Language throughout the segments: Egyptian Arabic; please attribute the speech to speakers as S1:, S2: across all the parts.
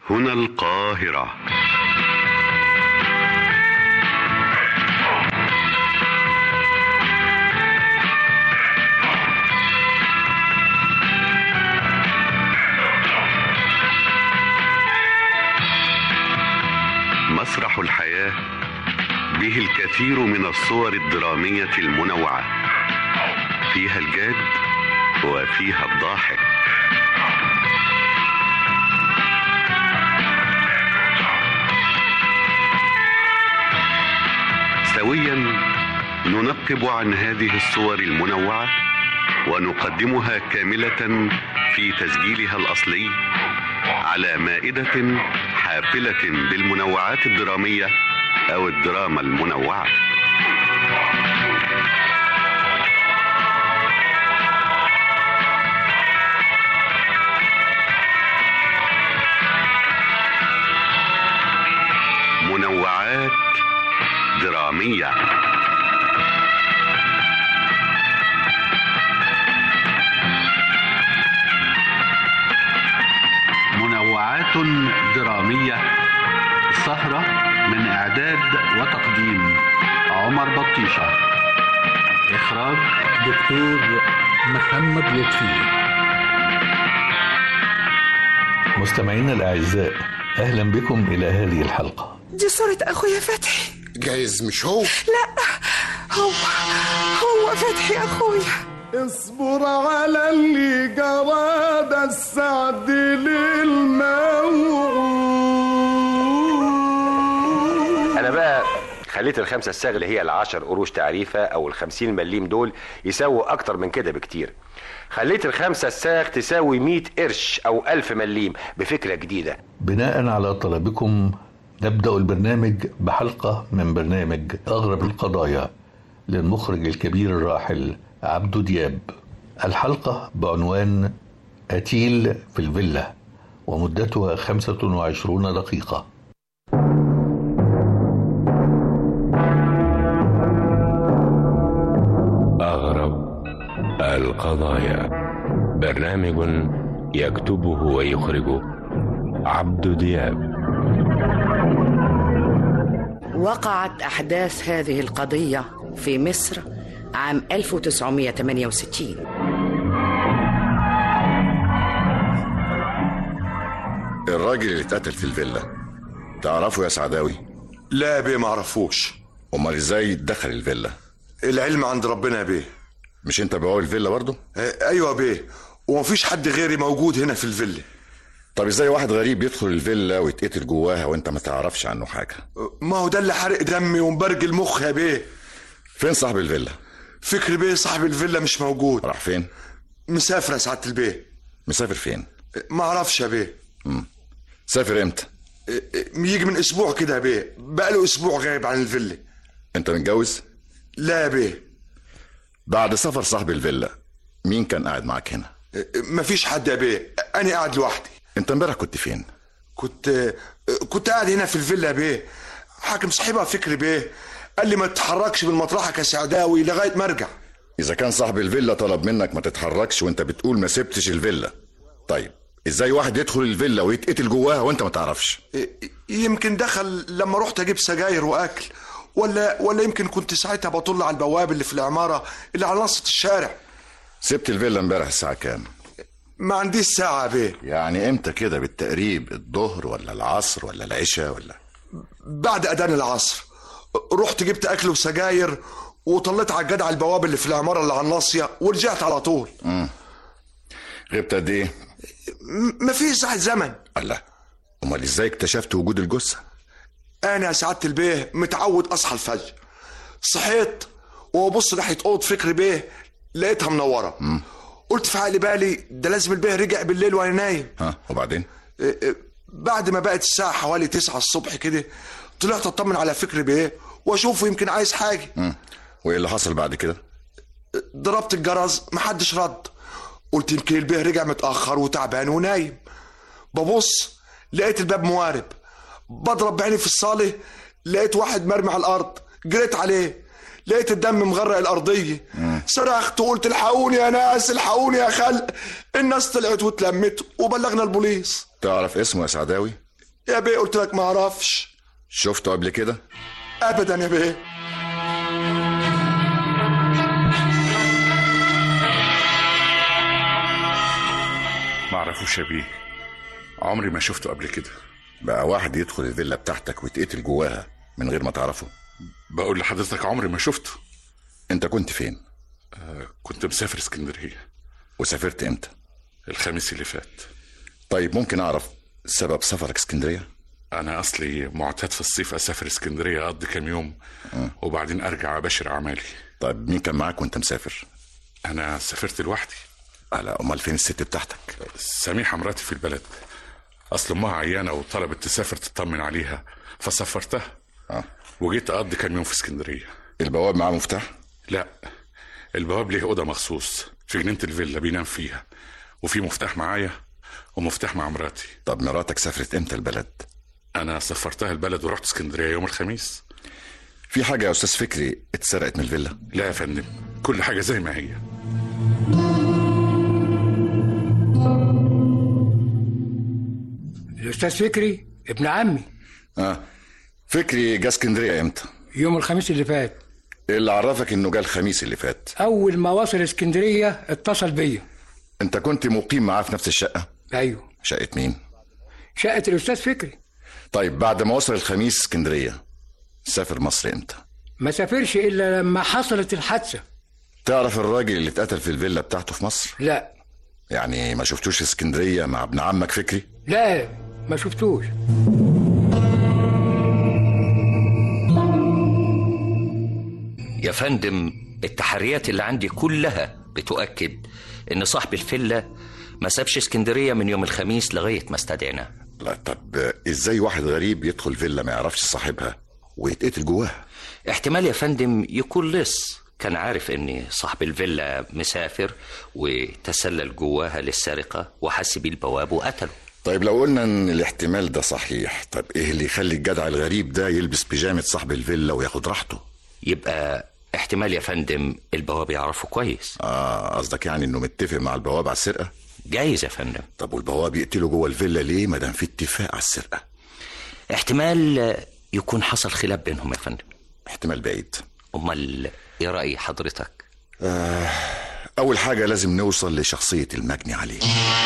S1: هنا القاهرة مسرح الحياة به الكثير من الصور الدرامية المنوعة فيها الجاد وفيها الضاحك سويا ننقب عن هذه الصور المنوعة ونقدمها كاملة في تسجيلها الأصلي على مائدة حافلة بالمنوعات الدرامية أو الدراما المنوعة منوعات درامية منوعات درامية سهرة من إعداد وتقديم عمر بطيشة إخراج
S2: دكتور محمد لطفي
S3: مستمعينا الأعزاء أهلا بكم إلى هذه الحلقة
S4: دي صورة أخويا فتحي
S5: جايز مش هو
S4: لا هو هو فتحي أخويا
S6: اصبر على اللي جرى ده السعد للموعود
S7: انا بقى خليت الخمسة الساغ اللي هي العشر قروش تعريفة او الخمسين مليم دول يساووا اكتر من كده بكتير خليت الخمسة الساغ تساوي مئة قرش او الف مليم بفكرة جديدة
S3: بناء على طلبكم نبدأ البرنامج بحلقة من برنامج أغرب القضايا للمخرج الكبير الراحل عبدو دياب الحلقة بعنوان أتيل في الفيلا ومدتها 25 دقيقة
S8: أغرب القضايا برنامج يكتبه ويخرجه عبد دياب
S9: وقعت أحداث هذه القضية في مصر عام 1968
S5: الراجل اللي اتقتل في الفيلا تعرفه يا سعداوي
S10: لا يا بيه معرفوش
S5: امال ازاي دخل الفيلا
S10: العلم عند ربنا يا بيه
S5: مش انت بقول الفيلا برضه
S10: آه، ايوه يا بيه ومفيش حد غيري موجود هنا في الفيلا
S5: طب ازاي واحد غريب يدخل الفيلا ويتقتل جواها وانت ما تعرفش عنه حاجه
S10: آه، ما هو ده اللي حرق دمي ومبرج المخ يا بيه
S5: فين صاحب الفيلا
S10: فكري بيه صاحب الفيلا مش موجود
S5: راح فين
S10: مسافر يا سعاده البيه
S5: مسافر فين
S10: آه، ما اعرفش يا بيه
S5: سافر امتى
S10: آه، آه، يجي من اسبوع كده يا بيه بقاله اسبوع غايب عن الفيلا
S5: انت متجوز
S10: لا يا بيه
S5: بعد سفر صاحب الفيلا مين كان قاعد معاك هنا
S10: آه، آه، مفيش حد يا بيه انا قاعد لوحدي
S5: انت امبارح كنت فين
S10: كنت آه، كنت قاعد هنا في الفيلا يا بيه حاكم صاحبها فكري بيه قال لي ما تتحركش من مطرحك يا سعداوي لغايه ما ارجع
S5: اذا كان صاحب الفيلا طلب منك ما تتحركش وانت بتقول ما سبتش الفيلا طيب ازاي واحد يدخل الفيلا ويتقتل جواها وانت ما تعرفش
S10: يمكن دخل لما رحت اجيب سجاير واكل ولا ولا يمكن كنت ساعتها بطل على البواب اللي في العماره اللي على نص الشارع
S5: سبت الفيلا امبارح الساعه كام
S10: ما عنديش ساعه يا بيه
S5: يعني امتى كده بالتقريب الظهر ولا العصر ولا العشاء ولا
S10: بعد اذان العصر رحت جبت اكل وسجاير وطليت على الجدع البواب اللي في العماره اللي على الناصيه ورجعت على طول
S5: مم. غبت قد ايه
S10: م- مفيش ساعه زمن
S5: الله امال ازاي اكتشفت وجود الجثه
S10: انا يا سعاده البيه متعود اصحى الفجر صحيت وابص ناحيه اوضه فكري بيه لقيتها منوره قلت في عقلي بالي ده لازم البيه رجع بالليل وانا نايم
S5: ها وبعدين
S10: إيه إيه، بعد ما بقت الساعه حوالي 9 الصبح كده طلعت اطمن على فكري بيه واشوفه يمكن عايز حاجه
S5: مم. وايه اللي حصل بعد كده
S10: ضربت الجرس محدش رد قلت يمكن البيه رجع متاخر وتعبان ونايم ببص لقيت الباب موارب بضرب بعيني في الصاله لقيت واحد مرمي على الارض جريت عليه لقيت الدم مغرق الارضيه صرخت وقلت الحقوني يا ناس الحقوني يا خلق الناس طلعت واتلمت وبلغنا البوليس
S5: تعرف اسمه يا سعداوي
S10: يا بيه قلت لك ما اعرفش
S5: شفته قبل كده
S10: ابدا يا بيه
S11: ما اعرفوش يا بيه عمري ما شفته قبل كده
S5: بقى واحد يدخل الفيلا بتاعتك ويتقتل جواها من غير ما تعرفه
S11: بقول لحضرتك عمري ما شفته
S5: انت كنت فين
S11: آه كنت مسافر اسكندريه
S5: وسافرت امتى
S11: الخميس اللي فات
S5: طيب ممكن اعرف سبب سفرك اسكندريه
S11: انا اصلي معتاد في الصيف اسافر اسكندريه اقضي كام يوم وبعدين ارجع ابشر اعمالي
S5: طيب مين كان معاك وانت مسافر
S11: انا سافرت لوحدي
S5: على امال فين الست بتاعتك
S11: سميحه مراتي في البلد اصل امها عيانه وطلبت تسافر تطمن عليها فسافرتها
S5: اه
S11: وجيت اقضي كام يوم في اسكندريه
S5: البواب معاه مفتاح
S11: لا البواب ليه اوضه مخصوص في جنينه الفيلا بينام فيها وفي مفتاح معايا ومفتاح مع مراتي
S5: طب مراتك سافرت امتى البلد
S11: انا سافرتها البلد ورحت اسكندريه يوم الخميس
S5: في حاجه يا استاذ فكري اتسرقت من الفيلا
S11: لا يا فندم كل حاجه زي ما هي
S12: الأستاذ فكري ابن عمي
S5: اه فكري جه اسكندريه امتى
S12: يوم الخميس اللي فات
S5: ايه اللي عرفك انه جه الخميس اللي فات
S12: أول ما وصل اسكندرية اتصل بيا
S5: انت كنت مقيم معاه في نفس الشقه
S12: أيوه
S5: شقه مين
S12: شقة الأستاذ فكري
S5: طيب بعد ما وصل الخميس اسكندريه سافر مصر امتى
S12: ما سافرش إلا لما حصلت الحادثة
S5: تعرف الراجل اللي اتقتل في الفيلا بتاعته في مصر
S12: لا
S5: يعني ما شفتوش في اسكندريه مع ابن عمك فكري
S12: لا ما شفتوش
S13: يا فندم التحريات اللي عندي كلها بتؤكد ان صاحب الفيلا ما سابش اسكندريه من يوم الخميس لغايه ما استدعينا
S5: لا طب ازاي واحد غريب يدخل فيلا ما يعرفش صاحبها ويتقتل جواها
S13: احتمال يا فندم يكون لص كان عارف ان صاحب الفيلا مسافر وتسلل جواها للسرقه وحس بيه البواب وقتله
S5: طيب لو قلنا ان الاحتمال ده صحيح طب ايه اللي يخلي الجدع الغريب ده يلبس بيجامه صاحب الفيلا وياخد راحته
S13: يبقى احتمال يا فندم البواب يعرفه كويس
S5: اه قصدك يعني انه متفق مع البواب على السرقه
S13: جايز يا فندم
S5: طب والبواب يقتله جوه الفيلا ليه ما دام في اتفاق على السرقه
S13: احتمال يكون حصل خلاف بينهم يا فندم
S5: احتمال بعيد
S13: امال ايه راي حضرتك
S5: آه اول حاجه لازم نوصل لشخصيه المجني عليه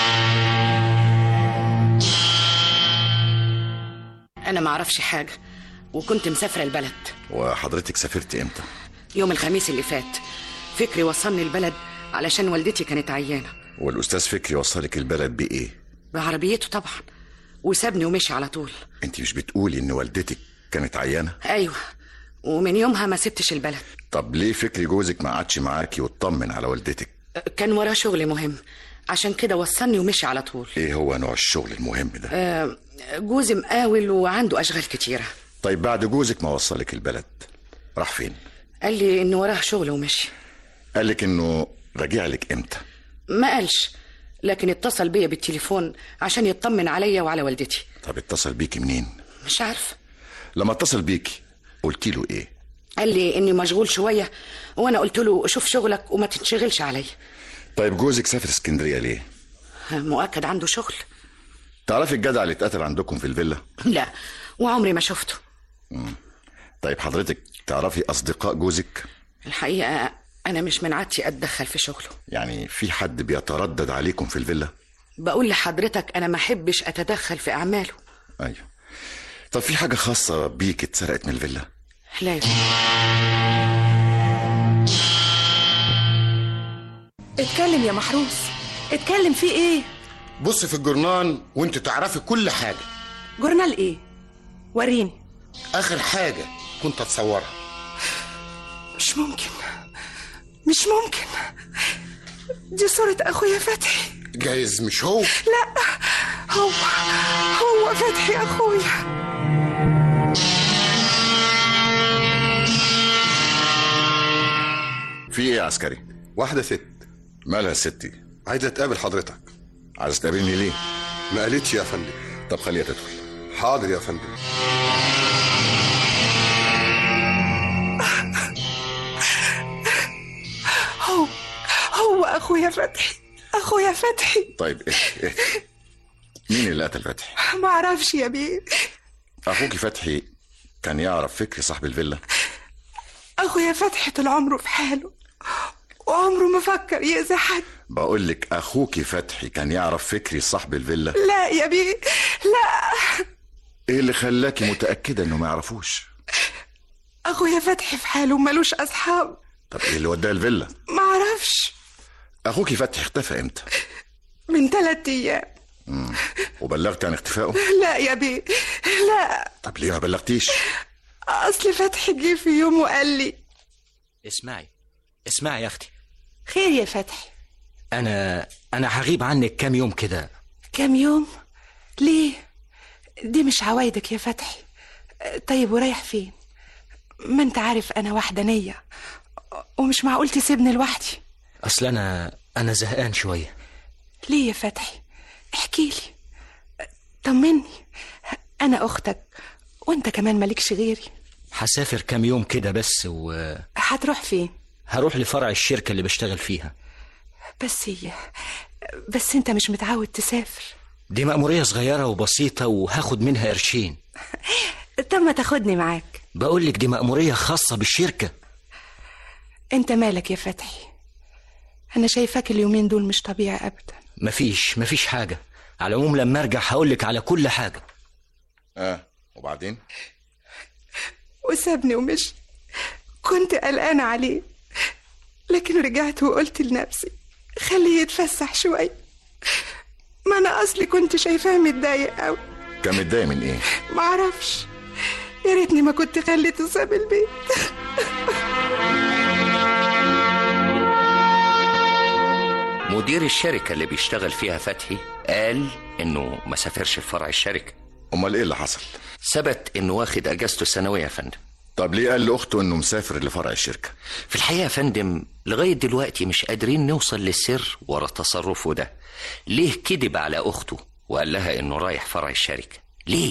S9: أنا ما أعرفش حاجة وكنت مسافرة البلد
S5: وحضرتك سافرت امتى
S9: يوم الخميس اللي فات فكري وصلني البلد علشان والدتي كانت عيانة
S5: والاستاذ فكري وصلك البلد بايه
S9: بعربيته طبعا وسابني ومشي على طول
S5: انت مش بتقولي ان والدتك كانت عيانه
S9: أيوة ومن يومها ما سبتش البلد
S5: طب ليه فكري جوزك ما قعدش معاكي واطمن على والدتك
S9: كان وراه شغل مهم عشان كده وصلني ومشي على طول
S5: ايه هو نوع الشغل المهم ده
S9: آه، جوزي مقاول وعنده أشغال كتيرة
S5: طيب بعد جوزك ما وصلك البلد راح فين
S9: قال لي إن وراه شغل ومشي
S5: قالك انه راجع لك امتى
S9: ما قالش لكن اتصل بيا بالتليفون عشان يطمن عليا وعلى والدتي
S5: طب اتصل بيكي منين
S9: مش عارف
S5: لما اتصل بيكي قلتي له ايه
S9: قال لي اني مشغول شويه وانا قلت له شوف شغلك وما تنشغلش عليا
S5: طيب جوزك سافر اسكندريه ليه
S9: مؤكد عنده شغل
S5: تعرفي الجدع اللي اتقتل عندكم في الفيلا
S9: لا وعمري ما شفته
S5: مم. طيب حضرتك تعرفي اصدقاء جوزك
S9: الحقيقه انا مش من عادتي اتدخل في شغله
S5: يعني في حد بيتردد عليكم في الفيلا
S9: بقول لحضرتك انا ما احبش اتدخل في اعماله
S5: ايوه طب في حاجه خاصه بيك اتسرقت من الفيلا
S9: لا يا
S14: اتكلم يا محروس اتكلم في ايه
S15: بص في الجرنان وانت تعرفي كل حاجة
S14: جورنال ايه وريني
S15: آخر حاجة كنت أتصورها
S4: مش ممكن مش ممكن دي صورة أخويا فتحي
S15: جايز مش هو
S4: لا هو هو فتحي أخويا
S5: في ايه يا عسكري
S10: واحدة ست
S5: مالها ستي
S10: عايزة تقابل حضرتك
S5: عايز تقابلني ليه
S10: ما قالتش يا فندم
S5: طب خليها تدخل
S10: حاضر يا فندم
S4: هو هو أخويا فتحي أخويا فتحي
S5: طيب ايه ايه مين اللي قتل فتحي
S4: ما اعرفش يا بيه
S5: اخوكي فتحي كان يعرف فكري صاحب الفيلا
S4: اخويا فتحي طول عمره في حاله وعمره ما فكر يأذي حد
S5: بقول لك اخوكي فتحي كان يعرف فكري صاحب الفيلا
S4: لا يا بيه لا
S5: ايه اللي خلاكي متاكده انه ما يعرفوش
S4: اخويا فتحي في حاله ومالوش اصحاب
S5: طب ايه اللي وداه الفيلا
S4: ما اعرفش
S5: اخوكي فتحي اختفى امتى
S4: من ثلاث ايام
S5: مم. وبلغت عن اختفائه
S4: لا يا بيه لا
S5: طب ليه ما بلغتيش
S4: اصل فتحي جه في يوم وقال لي
S16: اسمعي اسمعي يا اختي
S4: خير يا فتحي
S16: انا انا هغيب عنك كام يوم كده
S4: كام يوم ليه دي مش عوايدك يا فتحي طيب ورايح فين ما انت عارف انا وحدانية ومش معقول تسيبني لوحدي
S16: اصل انا انا زهقان شويه
S4: ليه يا فتحي احكي لي طمني انا اختك وانت كمان مالكش غيري
S16: هسافر كام يوم كده بس وهروح
S4: هتروح فين
S16: لفرع الشركه اللي بشتغل فيها
S4: بس هي بس انت مش متعود تسافر
S16: دي مأمورية صغيرة وبسيطة وهاخد منها قرشين
S4: طب ما تاخدني معاك
S16: بقولك دي مأمورية خاصة بالشركة
S4: انت مالك يا فتحي انا شايفاك اليومين دول مش طبيعي ابدا
S16: مفيش مفيش حاجة على العموم لما ارجع هقولك على كل حاجة
S5: اه وبعدين
S4: وسابني ومشي كنت قلقانة عليه لكن رجعت وقلت لنفسي خليه يتفسح شوية ما أنا أصلي كنت شايفاه متضايق أوي
S5: كان متضايق من ايه
S4: معرفش يا ريتني ما كنت خليته ساب البيت
S13: مدير الشركة اللي بيشتغل فيها فتحي قال انه ما سافرش لفرع الشركة
S5: امال ايه اللي حصل
S13: ثبت انه واخد اجازته السنوية يا فندم
S5: طب ليه قال لاخته انه مسافر لفرع الشركه
S13: في الحقيقة يا فندم لغاية دلوقتي مش قادرين نوصل للسر ورا تصرفه ده ليه كذب على أخته وقال لها إنه رايح فرع الشركة ليه؟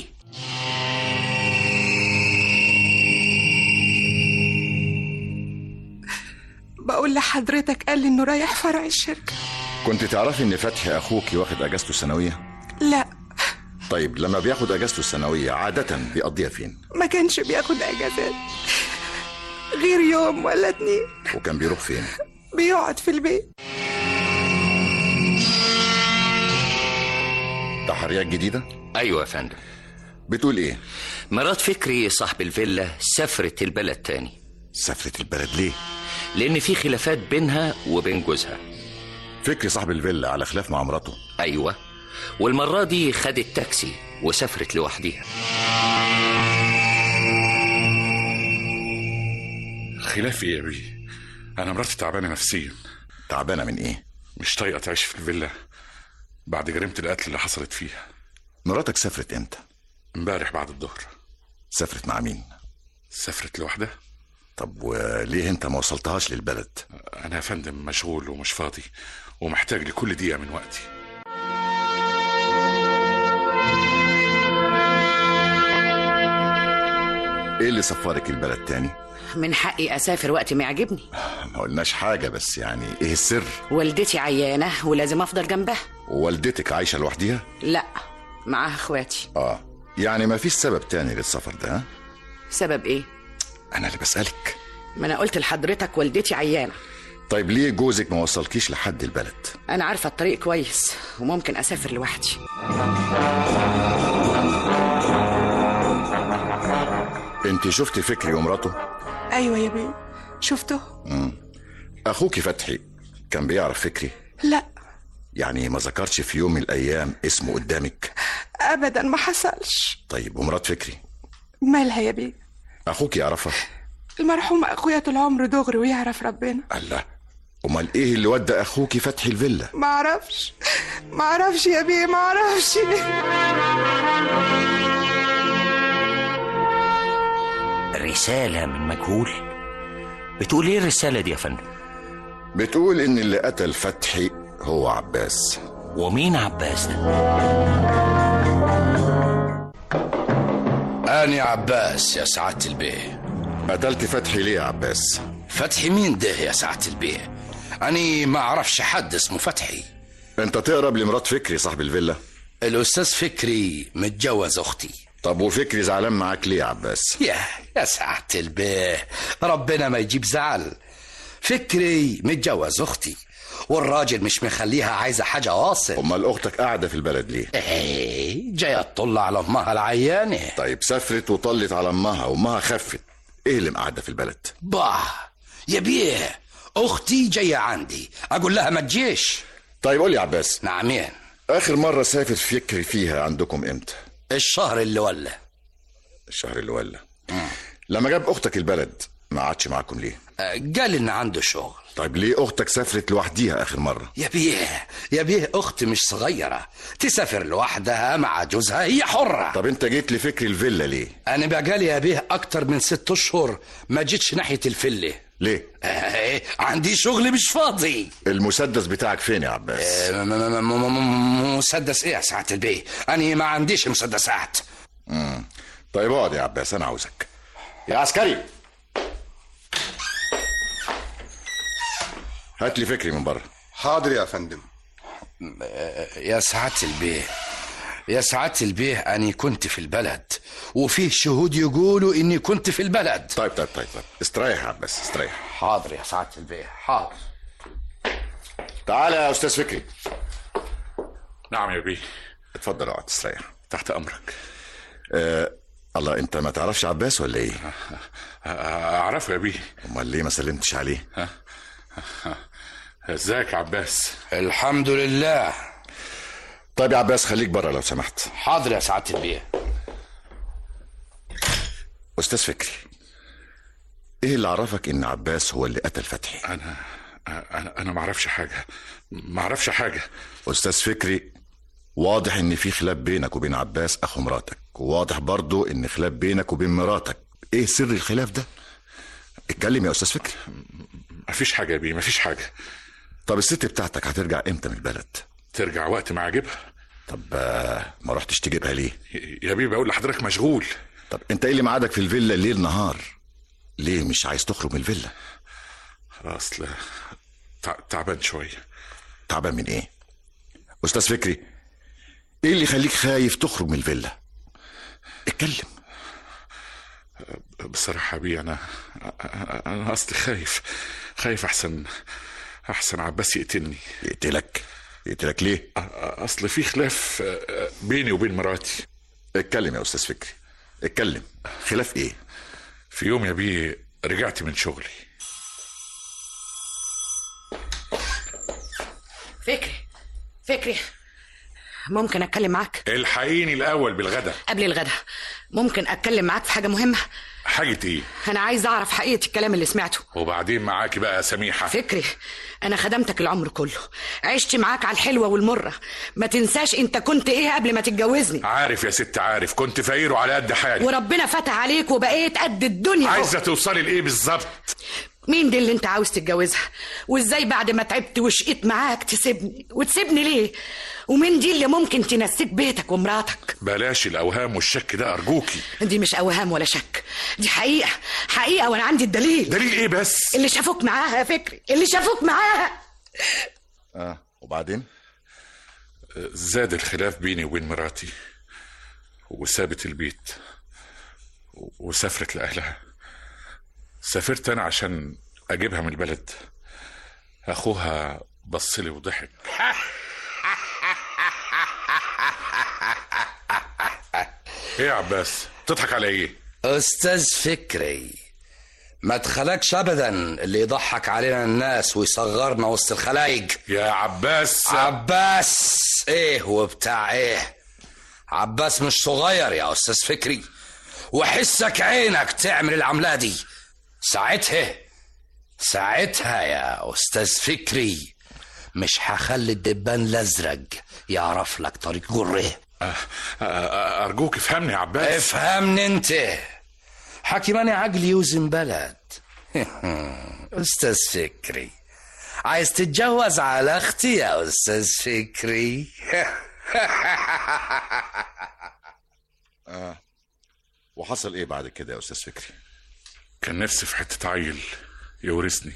S4: بقول لحضرتك قال لي إنه رايح فرع الشركة
S5: كنت تعرفي ان فتحي اخوكي واخد اجازته السنويه
S4: لا
S5: طيب لما بياخد اجازته السنويه عاده بيقضيها فين
S4: ما كانش بياخد أجازات غير يوم ولا اتنين
S5: وكان بيروح فين
S4: بيقعد في البيت
S5: تحريات جديده
S13: أيوة يا فندم
S5: بتقول ايه
S13: مرات فكري صاحب الفيلا سافرت البلد تاني
S5: سافرت البلد ليه
S13: لأن في خلافات بينها وبين جوزها
S5: فكري صاحب الفيلا على خلاف مع مراته
S13: أيوة والمرة دي خدت تاكسي وسافرت لوحديها
S11: خلاف ايه يا بيه انا مراتي تعبانه نفسيا
S5: تعبانه من ايه
S11: مش طايقه تعيش في الفيلا بعد جريمه القتل اللي حصلت فيها
S5: مراتك سافرت امتى
S11: امبارح بعد الظهر
S5: سافرت مع مين
S11: سافرت لوحدها
S5: طب وليه انت ما وصلتهاش للبلد
S11: انا يا فندم مشغول ومش فاضي ومحتاج لكل دقيقه من وقتي
S5: ايه اللي سفرك البلد تاني
S9: من حقي أسافر وقت ما يعجبني
S5: ما قلناش حاجه بس يعني ايه السر
S9: والدتي عيانة ولازم أفضل جنبها
S5: والدتك عايشه لوحديها
S9: لا معاها اخواتي
S5: اه يعني ما فيش سبب تاني للسفر ده ها
S9: سبب ايه
S5: انا اللي بسالك
S9: ما انا قلت لحضرتك والدتي عيانة
S5: طيب ليه جوزك ما وصلكيش لحد البلد
S9: انا عارفة الطريق كويس وممكن اسافر لوحدي
S5: انت شفتي فكري ومراته
S4: أيوة يا بيه شفته
S5: مم. اخوكي فتحي كان بيعرف فكري
S4: لا
S5: يعني ما ذكرش في يوم من الايام اسمه قدامك
S4: أبدا ما حصلش
S5: طيب ومرات فكري
S4: مالها يا بيه
S5: اخوك يعرفها
S4: المرحوم أخويا طول عمره دغري ويعرف ربنا
S5: الله امال ايه اللي ودى اخوكي فتحي الفيلا
S4: ما اعرفش ما اعرفش يا بيه ما اعرفش
S13: رسالة من مجهول بتقول ايه الرسالة دي يا فندم
S5: بتقول ان اللي قتل فتحي هو عباس
S13: ومين عباس ده
S17: أنا عباس يا سعادة البيه
S5: قتلت فتحي ليه يا عباس
S17: فتحي مين ده يا سعادة البيه أنا ما أعرفش حد اسمه فتحي
S5: انت تقرب لمرات فكري صاحب الفيلا
S17: الاستاذ فكري متجوز اختي
S5: طب وفكري زعلان معاك ليه يا عباس
S17: يا يا سعادة البيه ربنا ما يجيب زعل فكري متجوز اختي والراجل مش مخليها عايزه حاجه واصل
S5: امال اختك قاعده في البلد ليه
S17: ايه جايه تطل على امها العيانه
S5: طيب سافرت وطلت على امها وامها خفت ايه اللي مقعده في البلد
S17: bah يا بيه اختي جايه عندي اقول لها ما تجيش
S5: طيب قول لي يا عباس
S17: نعمين
S5: اخر مره سافر فكري فيها عندكم امتى
S17: الشهر اللي ولا
S5: الشهر اللي ولا لما جاب اختك البلد ما قعدش معاكم ليه
S17: آه، قال ان عنده شغل
S5: طيب ليه اختك سافرت لوحديها اخر مره
S17: يا بيه يا بيه اختي مش صغيره تسافر لوحدها مع جوزها هي حره
S5: طب انت جيت لفكري الفيلا ليه
S17: انا بقالي يا بيه اكتر من ست اشهر ما جيتش ناحيه الفله
S5: ليه
S17: آه عندي شغل مش فاضي
S5: المسدس بتاعك فين يا عباس
S17: آه، م- م- م- م- مسدس ايه يا سعاده البيه انا ما عنديش مسدسات
S5: مم. طيب اقعد يا عباس انا عاوزك يا عسكري هات لي فكري من بره
S10: حاضر يا فندم
S17: يا سعاده البيه يا سعاده البيه اني كنت في البلد وفيه شهود يقولوا اني كنت في البلد
S5: طيب طيب طيب طيب استريح يا عباس استريح
S17: حاضر يا سعاده البيه حاضر
S5: تعالى يا استاذ فكري
S11: نعم يا بيه
S5: اتفضل اقعد استريح
S11: تحت امرك
S5: آه الله انت ما تعرفش عباس ولا ايه
S11: اعرفه يا بيه
S5: امال ليه ما سلمتش عليه
S11: ازيك يا عباس
S17: الحمد لله
S5: طيب يا عباس خليك بره لو سمحت
S17: حاضر يا سعاده البيه
S5: استاذ فكري ايه اللي عرفك ان عباس هو اللي قتل فتحي
S11: انا انا انا ما اعرفش حاجه ما اعرفش حاجه
S5: استاذ فكري واضح ان في خلاف بينك وبين عباس اخو مراتك وواضح برضو ان خلاف بينك وبين مراتك ايه سر الخلاف ده اتكلم يا استاذ فكري
S11: ما فيش حاجه يا بيه ما فيش حاجه
S5: طب الست بتاعتك هترجع امتى من البلد
S11: ترجع وقت ما اجيبها
S5: طب آه، ما رحتش تجيبها ليه
S11: يا بيه بقول لحضرتك مشغول
S5: طب انت ايه اللي معادك في الفيلا ليل نهار ليه مش عايز تخرج من الفيلا
S11: اصل تع- تعبان شويه
S5: تعبان من ايه استاذ فكري ايه اللي يخليك خايف تخرج من الفيلا اتكلم
S11: بصراحه يا بيه انا انا اصلي خايف خايف احسن احسن عباس يقتلني
S5: يقتلك يقتلك ليه
S11: اصل في خلاف بيني وبين مراتي
S5: اتكلم يا استاذ فكري اتكلم خلاف ايه
S11: في يوم يا بيه رجعت من شغلي
S9: فكري فكري ممكن اتكلم معاك
S11: الحقيني الاول بالغدا
S9: قبل الغدا ممكن اتكلم معاك في حاجه مهمه
S11: حاجه ايه
S9: انا عايز اعرف حقيقه الكلام اللي سمعته
S11: وبعدين معاكي بقى يا سميحه
S9: فكري انا خدمتك العمر كله عشت معاك على الحلوه والمره ما تنساش انت كنت ايه قبل ما تتجوزني
S11: عارف يا ست عارف كنت فقير وعلى قد حالي
S9: وربنا فتح عليك وبقيت قد الدنيا أهو.
S11: عايزه توصلي لايه بالظبط
S9: مين دي اللي انت عاوز تتجوزها وازاي بعد ما تعبت وشقيت معاك تسيبني وتسيبني ليه ومين دي اللي ممكن تنسيك بيتك ومراتك
S11: بلاش الاوهام والشك ده ارجوكي
S9: دي مش اوهام ولا شك دي حقيقه حقيقه وانا عندي الدليل
S11: دليل ايه بس
S9: اللي شافوك معاها يا فكري اللي شافوك معاها
S5: اه وبعدين
S11: زاد الخلاف بيني وبين مراتي وسابت البيت وسافرت لأهلها سافرت أنا عشان أجيبها من البلد أخوها بصلي وضحك إيه يا عباس تضحك على إيه
S17: استاذ فكري ما تخلكش ابدا اللي يضحك علينا الناس ويصغرنا وسط الخلايق
S11: يا عباس
S17: عباس ايه وبتاع ايه عباس مش صغير يا استاذ فكري وحسك عينك تعمل العملة دي ساعتها ساعتها يا استاذ فكري مش هخلي الدبان الازرق يعرف لك طريق جره
S11: أرجوك افهمني يا عباس
S17: افهمني انت حكيماني عقلي يوزن بلد استاذ فكري عايز تتجوز على اختي يا استاذ فكري
S5: اه وحصل ايه بعد كده يا استاذ فكري
S11: كان نفسي في حتة عيل يورثني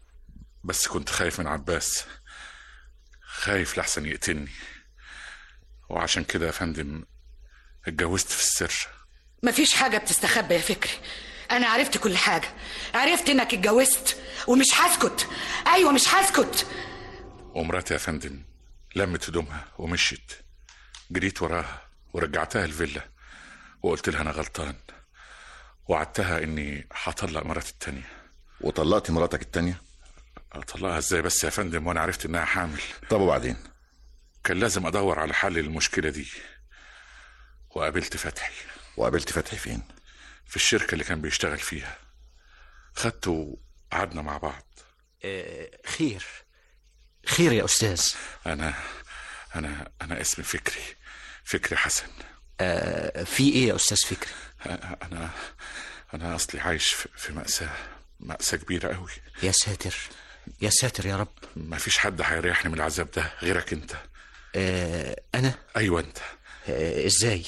S11: بس كنت خايف من عباس خايف لحسن يقتلني وعشان كده يا فندم اتجوزت في السر
S9: مفيش حاجة بتستخبى يا فكري أنا عرفت كل حاجة عرفت إنك اتجوزت ومش هسكت أيوة مش هسكت
S11: ومراتي يا فندم لمت هدومها ومشيت جريت وراها ورجعتها الفيلا وقلت لها انا غلطان وعدتها اني هطلق مراتي التانية
S5: وطلقت مراتك التانية
S11: اطلقها ازاي بس يا فندم وانا عرفت انها حامل
S5: طب وبعدين
S11: كان لازم ادور على حل للمشكلة دي وقابلت فتحي
S5: وقابلت فتحي فين
S11: في الشركة اللي كان بيشتغل فيها خدته وقعدنا مع بعض
S16: آه خير خير يا أستاذ
S11: انا انا انا اسمي فكري فكري حسن
S16: آه في إيه يا أستاذ فكري
S11: انا انا اصلي عايش في في مأساة مأساة كبيرة قوي
S16: يا ساتر يا ساتر يا رب
S11: ما فيش حد هيريحني من العذاب ده غيرك انت
S16: آه أنا
S11: ايوه انت
S16: آه إزاي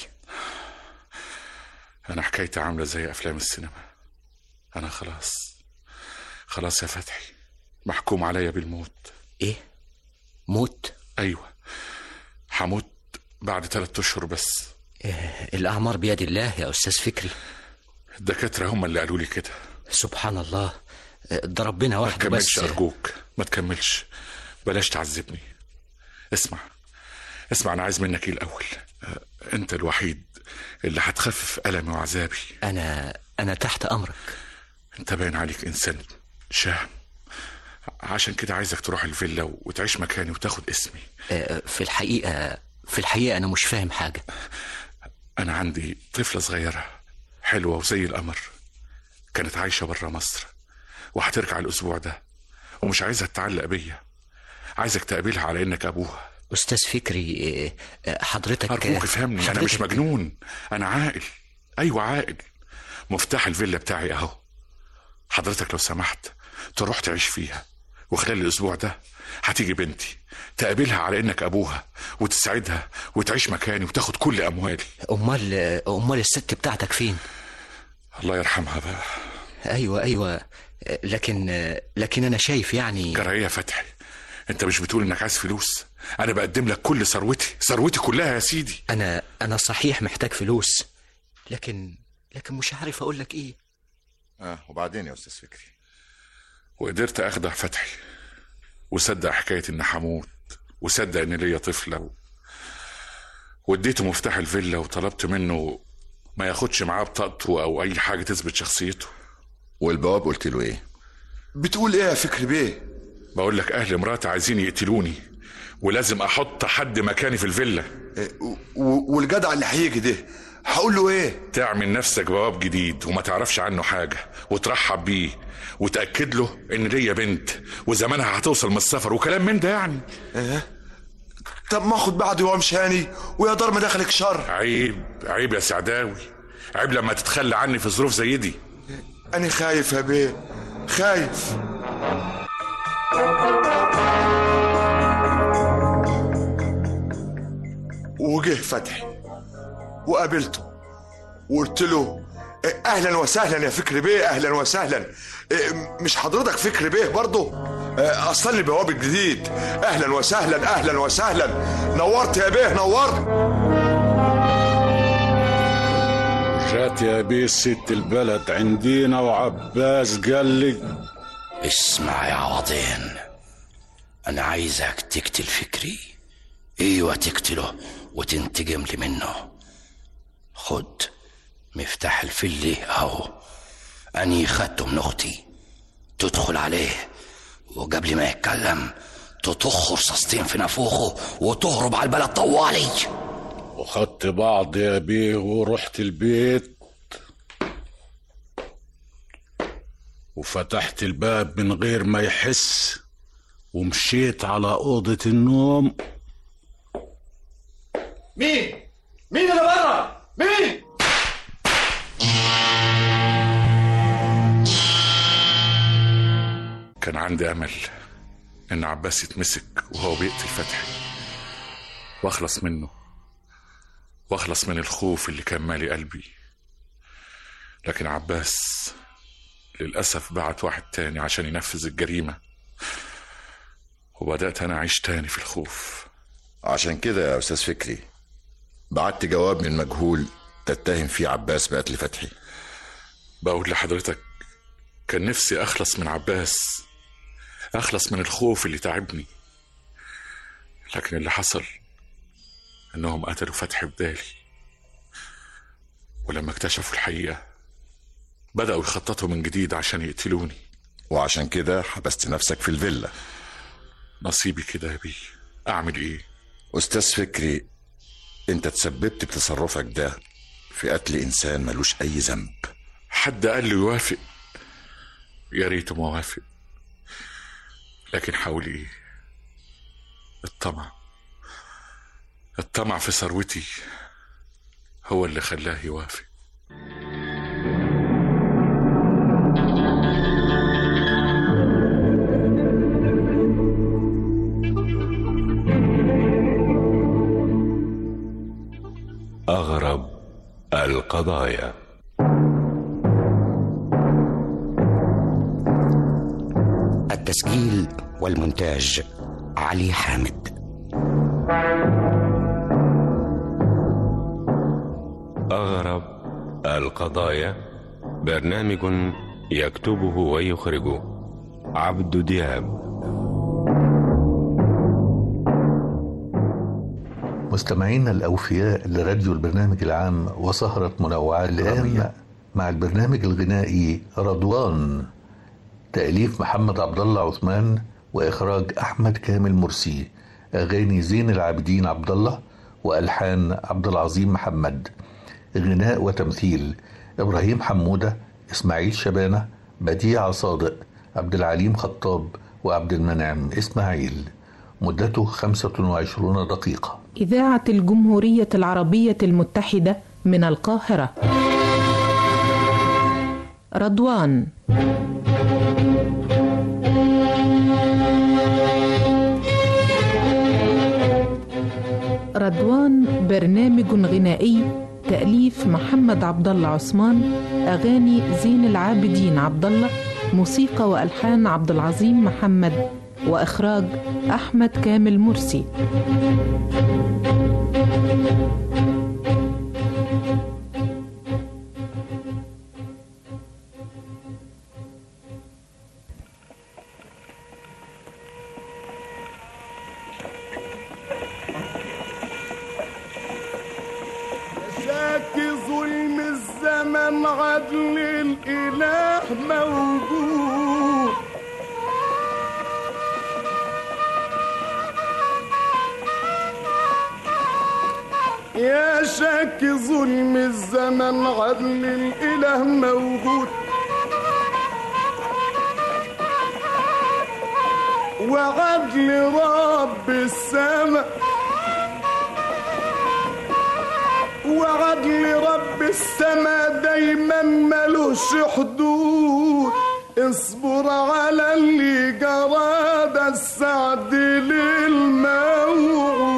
S11: انا حكايتي عاملة زي افلام السينما انا خلاص خلاص يا فتحي محكوم عليا بالموت
S16: إيه موت
S11: ايوه هموت بعد ثلاثة اشهر بس
S16: آه الأعمار بيد الله يا أستاذ فكري
S11: الدكاترة هم اللي قالوا لي كده
S16: سبحان الله آه، ده ربنا
S11: ما
S16: وحده
S11: تكملش
S16: بس
S11: ارجوك ما تكملش بلاش تعذبني اسمع اسمع انا عايز منك ايه الاول آه، انت الوحيد اللي هتخفف المي وعذابي
S16: أنا أنا تحت أمرك
S11: انت باين عليك انسان شهم عشان كده عايزك تروح الفيلا وتعيش مكاني وتاخد اسمي
S16: آه، في الحقيقة في الحقيقة أنا مش فاهم حاجة
S11: انا عندي طفلة صغيرة حلوة وزي القمر كانت عايشة برا مصر وهترجع الاسبوع ده ومش عايزها تتعلق بيا عايزك تقابلها على انك ابوها
S16: أستاذ فكري آه، آه، حضرتك
S11: ارجوك افهمني انا مش
S16: حضرتك-
S11: مجنون انا عاقل ايوه عاقل مفتاح الفيلا بتاعي اهو حضرتك لو سمحت تروح تعيش فيها وخلال الاسبوع ده هتيجي بنتي تقابلها على انك ابوها وتساعدها وتعيش مكاني وتاخد كل اموالي
S16: أمال آه، أمال الست بتاعتك فين
S11: الله يرحمها بقى
S16: أيوة أيوة آه، لكن آه، لكن أنا شايف يعني
S11: جرى يا فتحي انت مش بتقول انك عايز فلوس انا بقدم لك كل ثروتي ثروتي كلها يا سيدي
S16: أنا أنا صحيح محتاج فلوس لكن لكن مش عارف أقول لك إيه
S5: اه وبعدين يا استاذ فكري
S11: وقدرت اخدع فتحي وصدق حكايه ان هموت وصدق ان ليا طفله و... واديته مفتاح الفيلا وطلبت منه ما ياخدش معاه بطاقته او اي حاجه تثبت شخصيته
S5: والبواب قلت له ايه
S10: بتقول ايه يا فكري بيه
S11: بقول لك اهل مراتي عايزين يقتلوني ولازم احط حد مكاني في الفيلا
S10: و- والجدع اللي هيجي ده هقول له ايه
S11: تعمل نفسك بواب جديد وما تعرفش عنه حاجه وترحب بيه وتاكد له ان ليا بنت وزمانها هتوصل من السفر وكلام من ده يعني
S10: ايه طب ما اخد بعضي وامشي هاني ويا دار ما دخلك شر
S11: عيب عيب يا سعداوي عيب لما تتخلى عني في ظروف زي دي
S10: انا خايف يا بيه خايف وجه فتحي وقابلته وقلت له إيه، اهلا وسهلا يا فكري بيه اهلا وسهلا إيه، مش حضرتك فكري بيه برضه إيه، اصلا لي بواب الجديد اهلا وسهلا اهلا وسهلا نورت يا بيه نورت
S18: جات يا بيه ست البلد عندينا وعباس قال لي
S17: اسمع يا عوضين انا عايزك تقتل فكري ايوه تقتله وتنتقم لي منه خد مفتاح الفلي اهو اني خدته من اختي تدخل عليه وقبل ما يتكلم تطخ رصاصتين في نافوخه وتهرب على البلد طوالي
S18: وخدت بعض يا بيه ورحت البيت وفتحت الباب من غير ما يحس ومشيت على أوضة النوم
S6: مين؟ مين اللي بره؟ مين؟
S11: كان عندي امل ان عباس يتمسك وهو بيقتل فتحي واخلص منه واخلص من الخوف اللي كان مالي قلبي لكن عباس للأسف بعت واحد تاني عشان ينفذ الجريمة وبدأت أنا أعيش تاني في الخوف
S5: عشان كده يا استاذ فكري بعت جواب من مجهول تتهم فيه عباس بقتل فتحي
S11: بقول لحضرتك كان نفسي اخلص من عباس اخلص من الخوف اللي تعبني لكن اللي حصل انهم قتلوا فتحي بدالي ولما اكتشفوا الحقيقه بداوا يخططوا من جديد عشان يقتلوني
S5: وعشان كده حبست نفسك في الفيلا
S11: نصيبي كده يا بيه اعمل ايه
S5: استاذ فكري انت تسببت بتصرفك ده في قتل انسان ملوش اي ذنب
S11: حد قال لي يوافق يا ريته ما وافق لكن حاول ايه الطمع الطمع في ثروتي هو اللي خلاه يوافق
S8: أغرب القضايا
S19: التسجيل والمونتاج علي حامد
S8: أغرب القضايا برنامج يكتبه ويخرجه عبد دياب
S3: مستمعينا الأوفياء لراديو البرنامج العام وسهرة منوعات الآن مع البرنامج الغنائي رضوان تأليف محمد عبد الله عثمان وإخراج أحمد كامل مرسي أغاني زين العابدين عبد الله وألحان عبد العظيم محمد غناء وتمثيل إبراهيم حمودة إسماعيل شبانة بديع صادق عبد العليم خطاب وعبد المنعم إسماعيل مدته 25 دقيقة
S20: إذاعة الجمهورية العربية المتحدة من القاهرة رضوان رضوان برنامج غنائي تأليف محمد عبد الله عثمان أغاني زين العابدين عبد الله موسيقى وألحان عبد العظيم محمد وإخراج أحمد كامل مرسي
S21: شاكي ظلم الزمن عدل الإله موجود يا شاكي ظلم الزمن عدل الإله موجود وعدل رب السماء وعدل رب السماء دايما ملوش حدود اصبر على اللي جرى ده السعد للموعود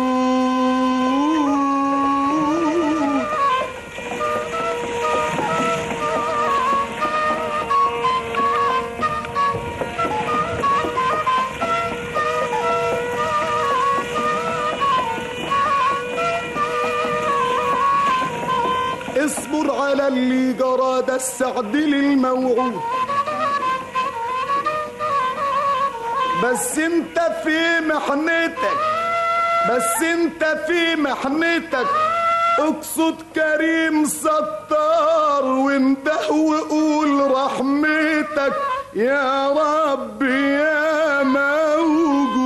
S21: اصبر على اللي جرى ده السعد للموعود بس انت في محنتك بس انت في محنتك اقصد كريم ستار وانده وقول رحمتك يا رب يا موجود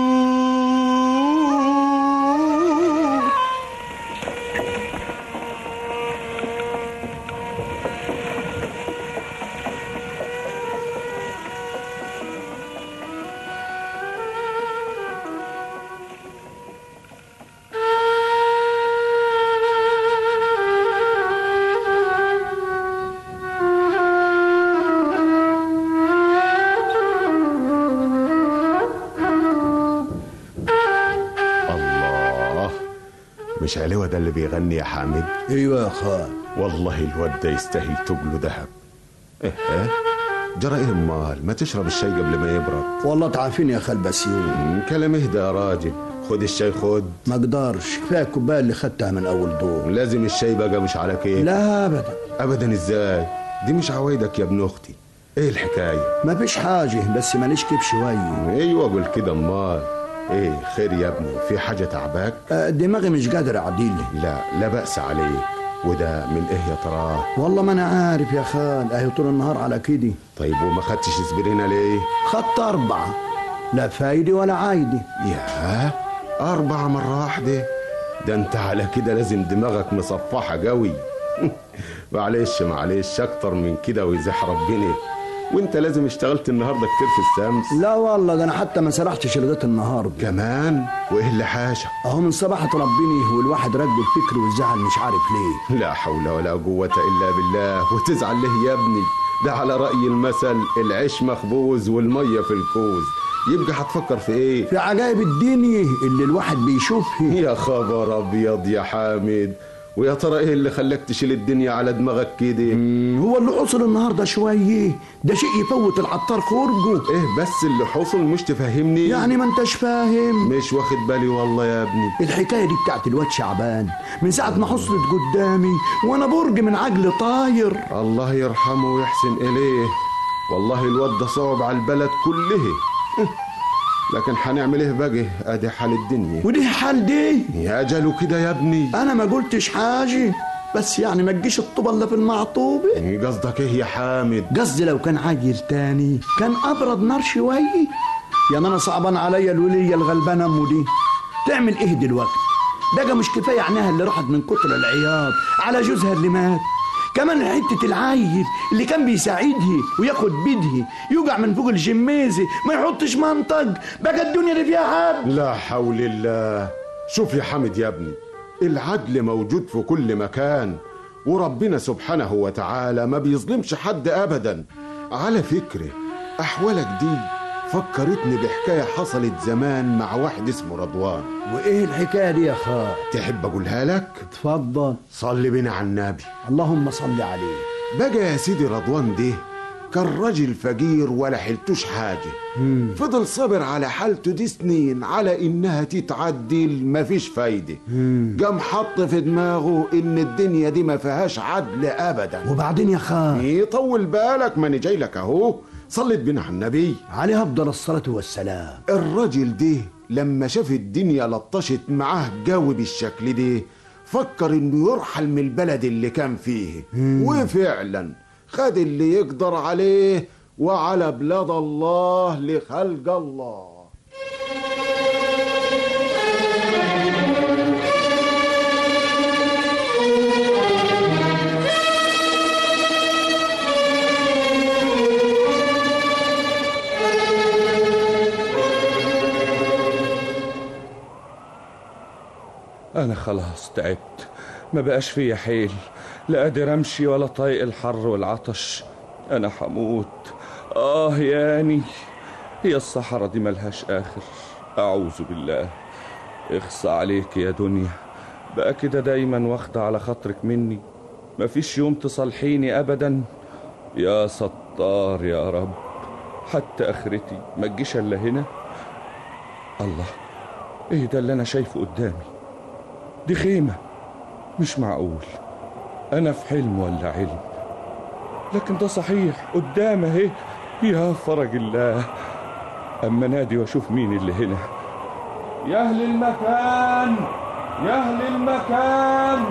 S22: الله مش علوة ده اللي بيغني يا حامد
S23: ايوه يا خال
S22: والله الواد ده يستاهل تبله ذهب ايه ايه جرى ايه امال ما تشرب الشاي قبل ما يبرد
S23: والله تعافيني يا خال بسيون
S22: كلام اهدى يا راجل خد الشاي خد
S1: ما اقدرش كفايه الكوبايه اللي خدتها من اول دور
S22: لازم الشاي بقى مش على كيف
S1: لا ابدا
S22: ابدا ازاي دي مش عوايدك يا ابن اختي ايه الحكايه
S1: ما فيش حاجه بس ماليش كيف شويه
S22: ايوه قول كده امال ايه خير يا ابني في حاجه تعباك
S1: آه، دماغي مش قادر اعديل
S22: لا لا باس عليك وده من ايه يا تراه
S1: والله ما انا عارف يا خال اهي طول النهار على كده
S22: طيب وما خدتش اسبرينا ليه
S1: خدت اربعه لا فايدة ولا عايدة
S22: ياه أربعة مرة واحدة ده أنت على كده لازم دماغك مصفحة قوي معلش معلش أكتر من كده ويزح ربنا وانت لازم اشتغلت النهارده كتير في الشمس
S1: لا والله ده انا حتى ما سرحتش لغايه النهارده
S22: كمان وايه اللي حاشا
S1: اهو من صباحة ربني والواحد راكبه الفكر والزعل مش عارف ليه
S22: لا حول ولا قوة إلا بالله وتزعل ليه يا ابني ده على رأي المثل العيش مخبوز والمية في الكوز يبقى هتفكر في ايه
S1: في عجائب الدنيا اللي الواحد بيشوفها
S22: يا خبر ابيض يا حامد ويا ترى ايه اللي خلاك تشيل الدنيا على دماغك كده
S1: هو اللي حصل النهارده شويه ده شيء يفوت العطار خرجه
S22: ايه بس اللي حصل مش تفهمني
S1: يعني ما انتش فاهم
S22: مش واخد بالي والله يا ابني
S1: الحكايه دي بتاعت الواد شعبان من ساعه ما حصلت قدامي وانا برج من عجل طاير
S22: الله يرحمه ويحسن اليه والله الواد ده صعب على البلد كله لكن هنعمل ايه بقى ادي حال الدنيا
S1: ودي حال دي
S22: يا اجله كده يا ابني
S1: انا ما قلتش حاجه بس يعني ما تجيش الطوبه الا في المعطوبه
S22: إيه قصدك ايه يا حامد
S1: قصدي لو كان عيل تاني كان ابرد نار شويه يا ما انا صعبان عليا الوليه الغلبانه امه دي تعمل ايه دلوقتي ده مش كفايه عينها اللي راحت من كتر العياط على جوزها اللي مات كمان حتة العيل اللي كان بيساعدها وياخد بيدها يوجع من فوق الجميزة ما يحطش منطق بقى الدنيا اللي فيها حد
S22: لا حول الله شوف يا حامد يا ابني العدل موجود في كل مكان وربنا سبحانه وتعالى ما بيظلمش حد ابدا على فكره احوالك دي فكرتني بحكايه حصلت زمان مع واحد اسمه رضوان
S1: وايه الحكايه دي يا خال
S22: تحب اقولها لك
S1: اتفضل
S22: صلي بينا على النبي
S1: اللهم صل عليه
S22: بقى يا سيدي رضوان ده كان راجل فقير ولا حلتوش حاجة
S1: مم.
S22: فضل صابر على حالته دي سنين على انها تتعدل مفيش فايدة
S1: مم.
S22: قام حط في دماغه ان الدنيا دي ما فيهاش عدل ابدا
S1: وبعدين يا خال
S22: يطول بالك ما انا جاي لك اهو صليت بينا على النبي
S1: عليه افضل الصلاه والسلام
S22: الراجل ده لما شاف الدنيا لطشت معاه جو بالشكل ده فكر انه يرحل من البلد اللي كان فيه
S1: مم.
S22: وفعلا خد اللي يقدر عليه وعلى بلاد الله لخلق الله
S2: أنا خلاص تعبت ما بقاش فيا حيل لا قادر أمشي ولا طايق الحر والعطش أنا حموت آه ياني هي الصحراء دي ملهاش آخر أعوذ بالله اخصى عليك يا دنيا بقى كده دايما واخدة على خاطرك مني مفيش يوم تصالحيني أبدا يا ستار يا رب حتى آخرتي ما تجيش إلا هنا الله ايه ده اللي انا شايفه قدامي دي خيمة مش معقول أنا في حلم ولا علم لكن ده صحيح قدام اهي يا فرج الله أما نادي وأشوف مين اللي هنا يا أهل المكان يا أهل المكان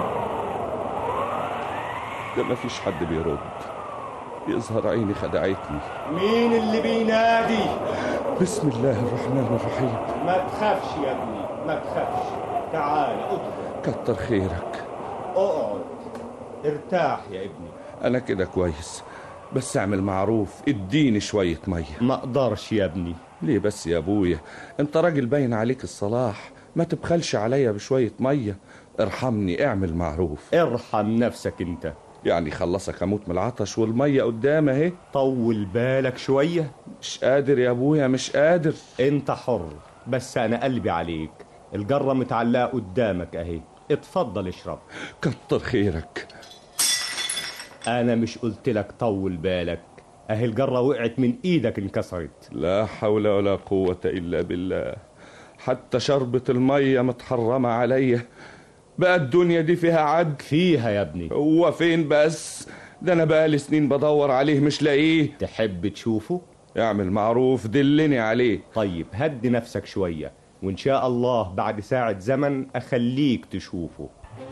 S2: ده مفيش حد بيرد يظهر عيني خدعتني
S23: مين اللي بينادي
S2: بسم الله الرحمن الرحيم
S23: ما تخافش يا ابني ما تخافش تعال ادخل
S2: كتر خيرك
S23: اقعد ارتاح يا ابني
S2: أنا كده كويس بس اعمل معروف اديني شوية مية
S23: ما اقدرش يا ابني
S2: ليه بس يا ابويا انت راجل باين عليك الصلاح ما تبخلش عليا بشوية مية ارحمني اعمل معروف
S23: ارحم نفسك انت
S2: يعني خلصك اموت من العطش والمية قدام اهي
S23: طول بالك شوية
S2: مش قادر يا ابويا مش قادر
S23: انت حر بس انا قلبي عليك الجرة متعلقة قدامك اهي اتفضل اشرب
S2: كتر خيرك
S23: انا مش قلت لك طول بالك اهي الجرة وقعت من ايدك انكسرت
S2: لا حول ولا قوة الا بالله حتى شربة المية متحرمة عليا بقى الدنيا دي فيها عدل
S23: فيها يا ابني
S2: هو فين بس ده انا بقالي سنين بدور عليه مش لاقيه
S23: تحب تشوفه
S2: اعمل معروف دلني عليه
S23: طيب هدي نفسك شوية وإن شاء الله بعد ساعة زمن أخليك تشوفه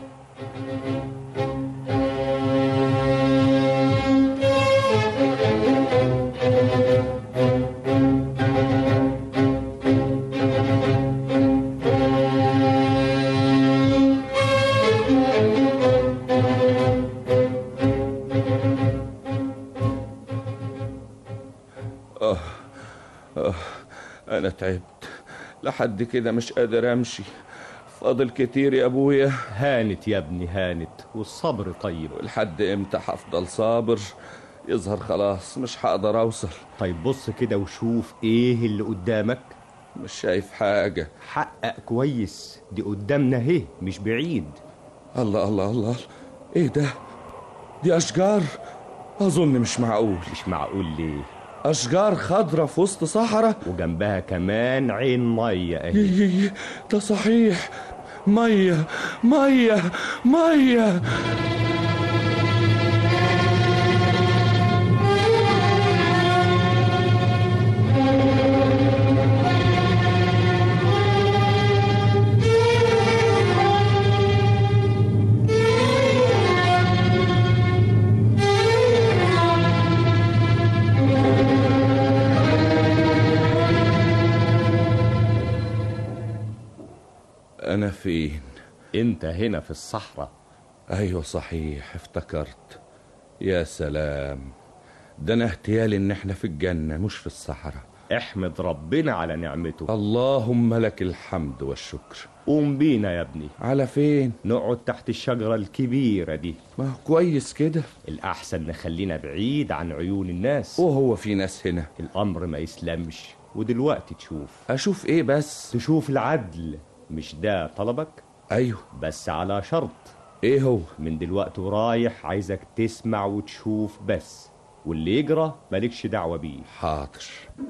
S2: آه آه أنا تعبت لحد كده مش قادر أمشي فاضل كتير يا أبويا
S23: هانت يا ابني هانت والصبر طيب
S2: لحد إمتى هفضل صابر يظهر خلاص مش هقدر أوصل
S23: طيب بص كده وشوف إيه اللي قدامك
S2: مش شايف حاجة
S23: حقق كويس دي قدامنا اهي مش بعيد
S2: الله الله الله إيه ده دي أشجار أظن مش معقول
S23: مش معقول ليه
S2: أشجار خضرة في وسط صحراء
S23: وجنبها كمان عين مية اهي
S2: يي- يي، ده صحيح مية مية مية أنا فين؟
S23: انت هنا في الصحراء
S2: أيوة صحيح افتكرت يا سلام ده أنا اهتيالي إن احنا في الجنة مش في الصحراء
S23: احمد ربنا على نعمته
S2: اللهم لك الحمد والشكر
S23: قوم بينا يا ابني
S2: على فين؟
S23: نقعد تحت الشجرة الكبيرة دي
S2: ما هو كويس كده
S23: الأحسن نخلينا بعيد عن عيون الناس
S2: وهو في ناس هنا
S23: الأمر ما يسلمش ودلوقتي تشوف
S2: أشوف إيه بس؟
S23: تشوف العدل مش ده طلبك
S2: أيوه
S23: بس على شرط
S2: إيه هو؟
S23: من دلوقتي ورايح عايزك تسمع وتشوف بس واللي يجرى مالكش دعوة بيه
S2: حاضر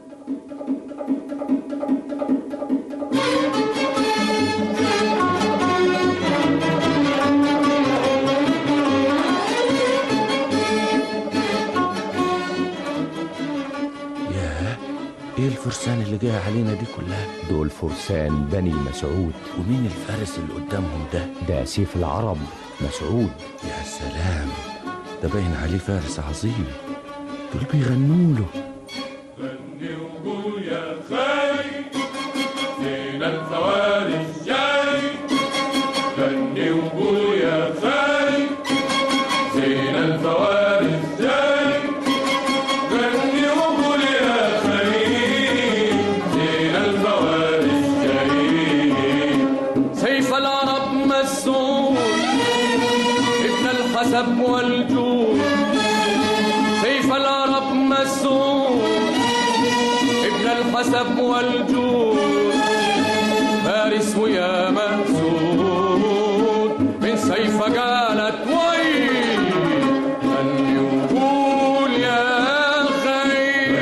S2: ياه ايه الفرسان اللي جاي علينا دي كلها
S23: دول فرسان بني مسعود
S2: ومين الفارس اللي قدامهم ده
S23: ده سيف العرب مسعود
S2: يا سلام ده باين عليه فارس عظيم دول بيغنوا له
S7: غني وقول يا خاي فينا الفوارس جاي غني وقول يا خاي فينا الفوارس جاي غني وقول يا خاي فينا الفوارس جاي سيف العرب مسعود ابن الحسب والجود سيف العرب مسعود ابن الحسب والجود فارس ويا مسعود من سيف قالت وي غني وقول يا خي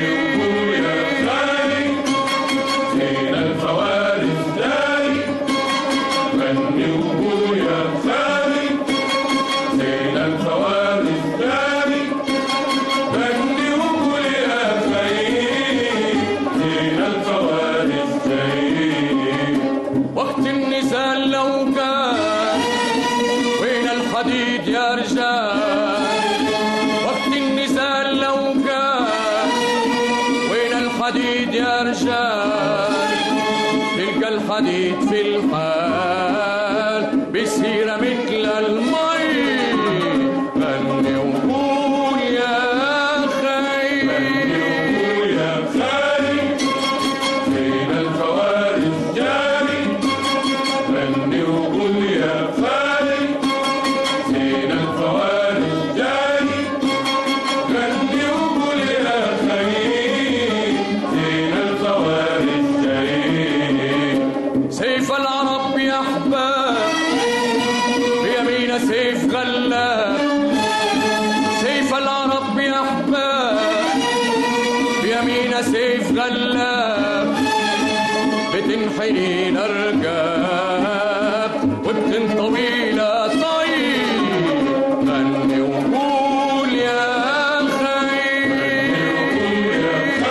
S7: فينا الفوارس جاي غني وقول يا خي فينا الفوارس جاي غني وقول يا خي فينا الفوارس جاي وقت النزال لو كان وين الحديد يا رجال وقت النزال لو كان وين الحديد يا رجال تلقى الحديد في الحال بيصير مثل المي غني وقول يا خي غني وقول يا خي فينا الفوارس جاري غني وقول يا خي فينا الفوارس جاري غني وقول يا خي فينا الفوارس جاري سيف العرب يا احباب بيمين سيف غلاب سيف العرب يا احباب بيمين سيف غلاب بتنحني الأرجاب وبتنطوي طيب غني وقول يا خير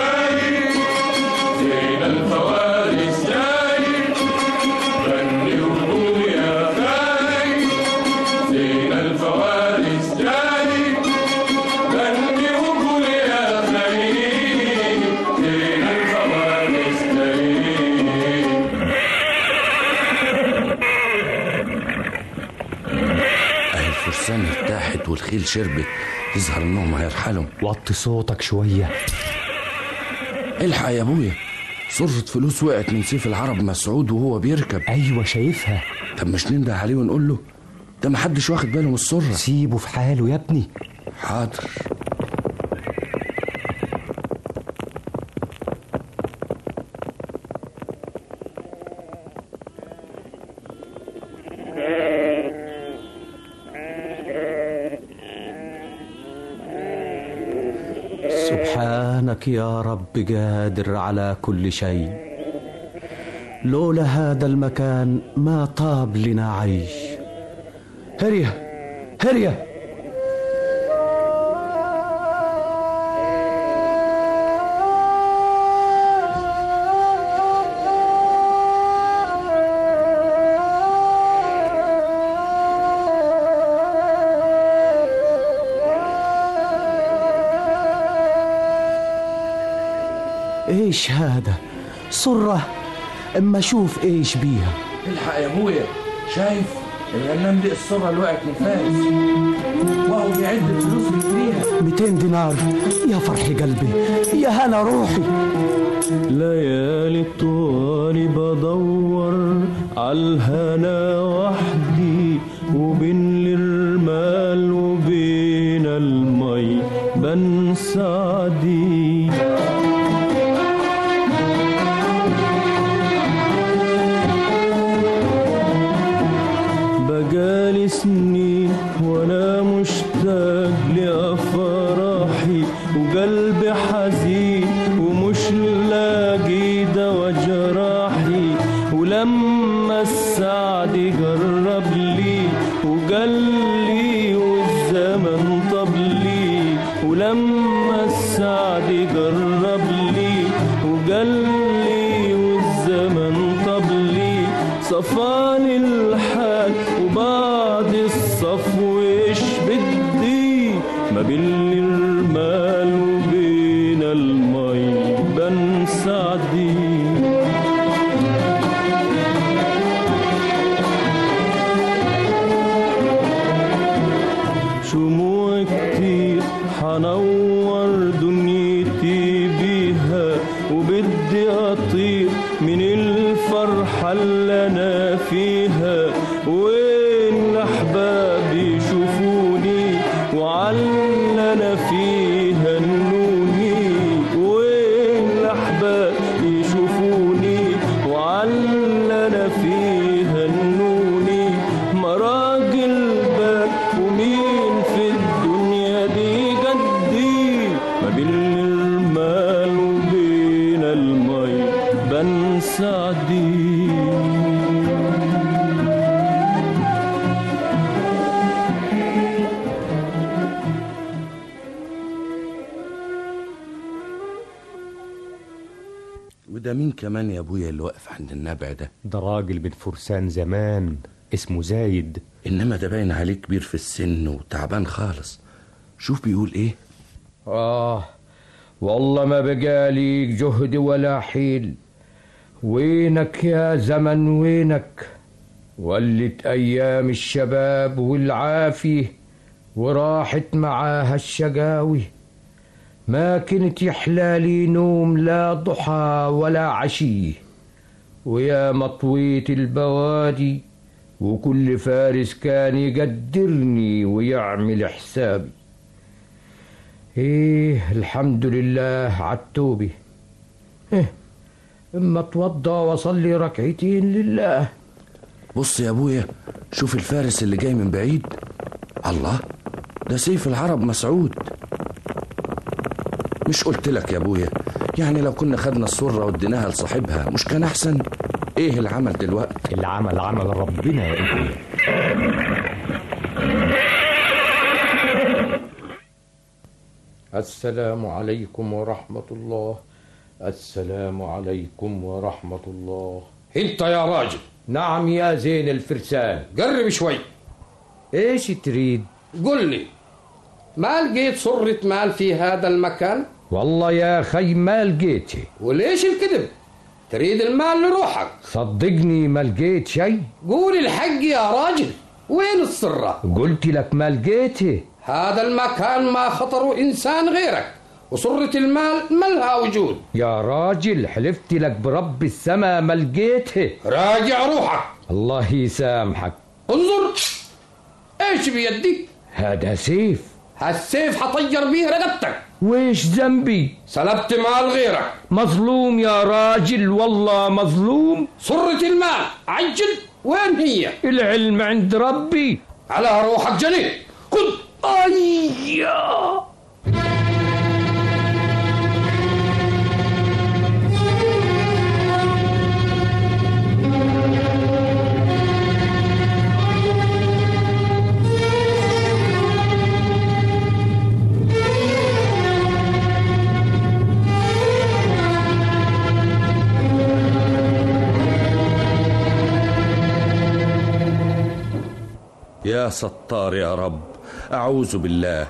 S7: زين الفوارس جاي غني وقول يا خير زين الفوارس جاي غني وقول يا خير زين الفوارس جاي
S12: اهي الفرسان ارتاحت والخيل شربت يظهر انهم هيرحلوا
S16: وطي صوتك شوية
S12: الحق يا ابويا صرفة فلوس وقعت من سيف العرب مسعود وهو بيركب
S16: ايوه شايفها
S12: طب مش ننده عليه ونقول له ده محدش واخد باله من السرة
S16: سيبه في حاله يا ابني
S12: حاضر
S14: سبحانك يا رب قادر على كل شيء لولا هذا المكان ما طاب لنا عيش هريا هريا ايش هذا صرة اما شوف ايش بيها
S12: الحق يا ابويا شايف الغنام دي الصرة اللي وقعت من فارس وهو بيعد الفلوس اللي فيها
S14: 200 دينار يا فرح قلبي يا هنا روحي
S15: ليالي طوالي بدور عالهنا وحدي وبين الرمال وبين المي بنسى عدي بقالي سنين وانا مشتاق لافراحي وقلبي حزين ومش لاقي دوا جراحي ولما السعد قرب لي وقال لي والزمن طب لي ولما السعد قرب لي وقال لي والزمن طب لي صفاني الحال وبعد الصفو ايش بدي ما بين الرمال وبين المي بنسى عدي شموع كتير حنور دنيتي بيها وبدي اطير من الفرحة اللي انا فيها وين الاحباب يشوفوني وعلى انا فيها النوني وين الاحباب يشوفوني وعلى انا فيها النوني مراجل بال ومين في الدنيا دي قدي ما بين المال وبين المي بنسى عدي
S12: وده مين كمان يا ابويا اللي واقف عند النبع ده
S16: ده راجل من فرسان زمان اسمه زايد
S12: انما ده باين عليه كبير في السن وتعبان خالص شوف بيقول ايه
S24: آه والله ما بقالي جهد ولا حيل وينك يا زمن وينك ولت أيام الشباب والعافية وراحت معاها الشقاوي ما كنت يحلالي نوم لا ضحى ولا عشي ويا مطوية البوادي وكل فارس كان يقدرني ويعمل حسابي ايه الحمد لله عالتوبة إيه اما اتوضى واصلي ركعتين لله
S12: بص يا ابويا شوف الفارس اللي جاي من بعيد الله ده سيف العرب مسعود
S2: مش قلت لك يا ابويا يعني لو كنا خدنا السرة وديناها لصاحبها مش كان احسن ايه العمل دلوقتي
S23: العمل عمل ربنا يا ابني
S24: السلام عليكم ورحمة الله السلام عليكم ورحمة الله
S4: انت يا راجل
S24: نعم يا زين الفرسان
S4: قرب شوي
S24: ايش تريد
S4: قل لي ما لقيت صرة مال في هذا المكان
S24: والله يا خي ما لقيتي
S4: وليش الكذب تريد المال لروحك
S24: صدقني ما لقيت شيء
S4: قول الحق يا راجل وين السرة
S24: قلت لك ما لقيتي
S4: هذا المكان ما خطره إنسان غيرك وصرة المال ما لها وجود
S24: يا راجل حلفت لك برب السما ما لقيته
S4: راجع روحك
S24: الله يسامحك
S4: انظر ايش بيدك
S24: هذا سيف
S4: هالسيف حطير بيه رقبتك
S24: ويش ذنبي
S4: سلبت مال غيرك
S24: مظلوم يا راجل والله مظلوم
S4: صرة المال عجل وين هي
S24: العلم عند ربي
S4: على روحك جنين خذ
S24: أيا
S2: يا ستار يا رب أعوذ بالله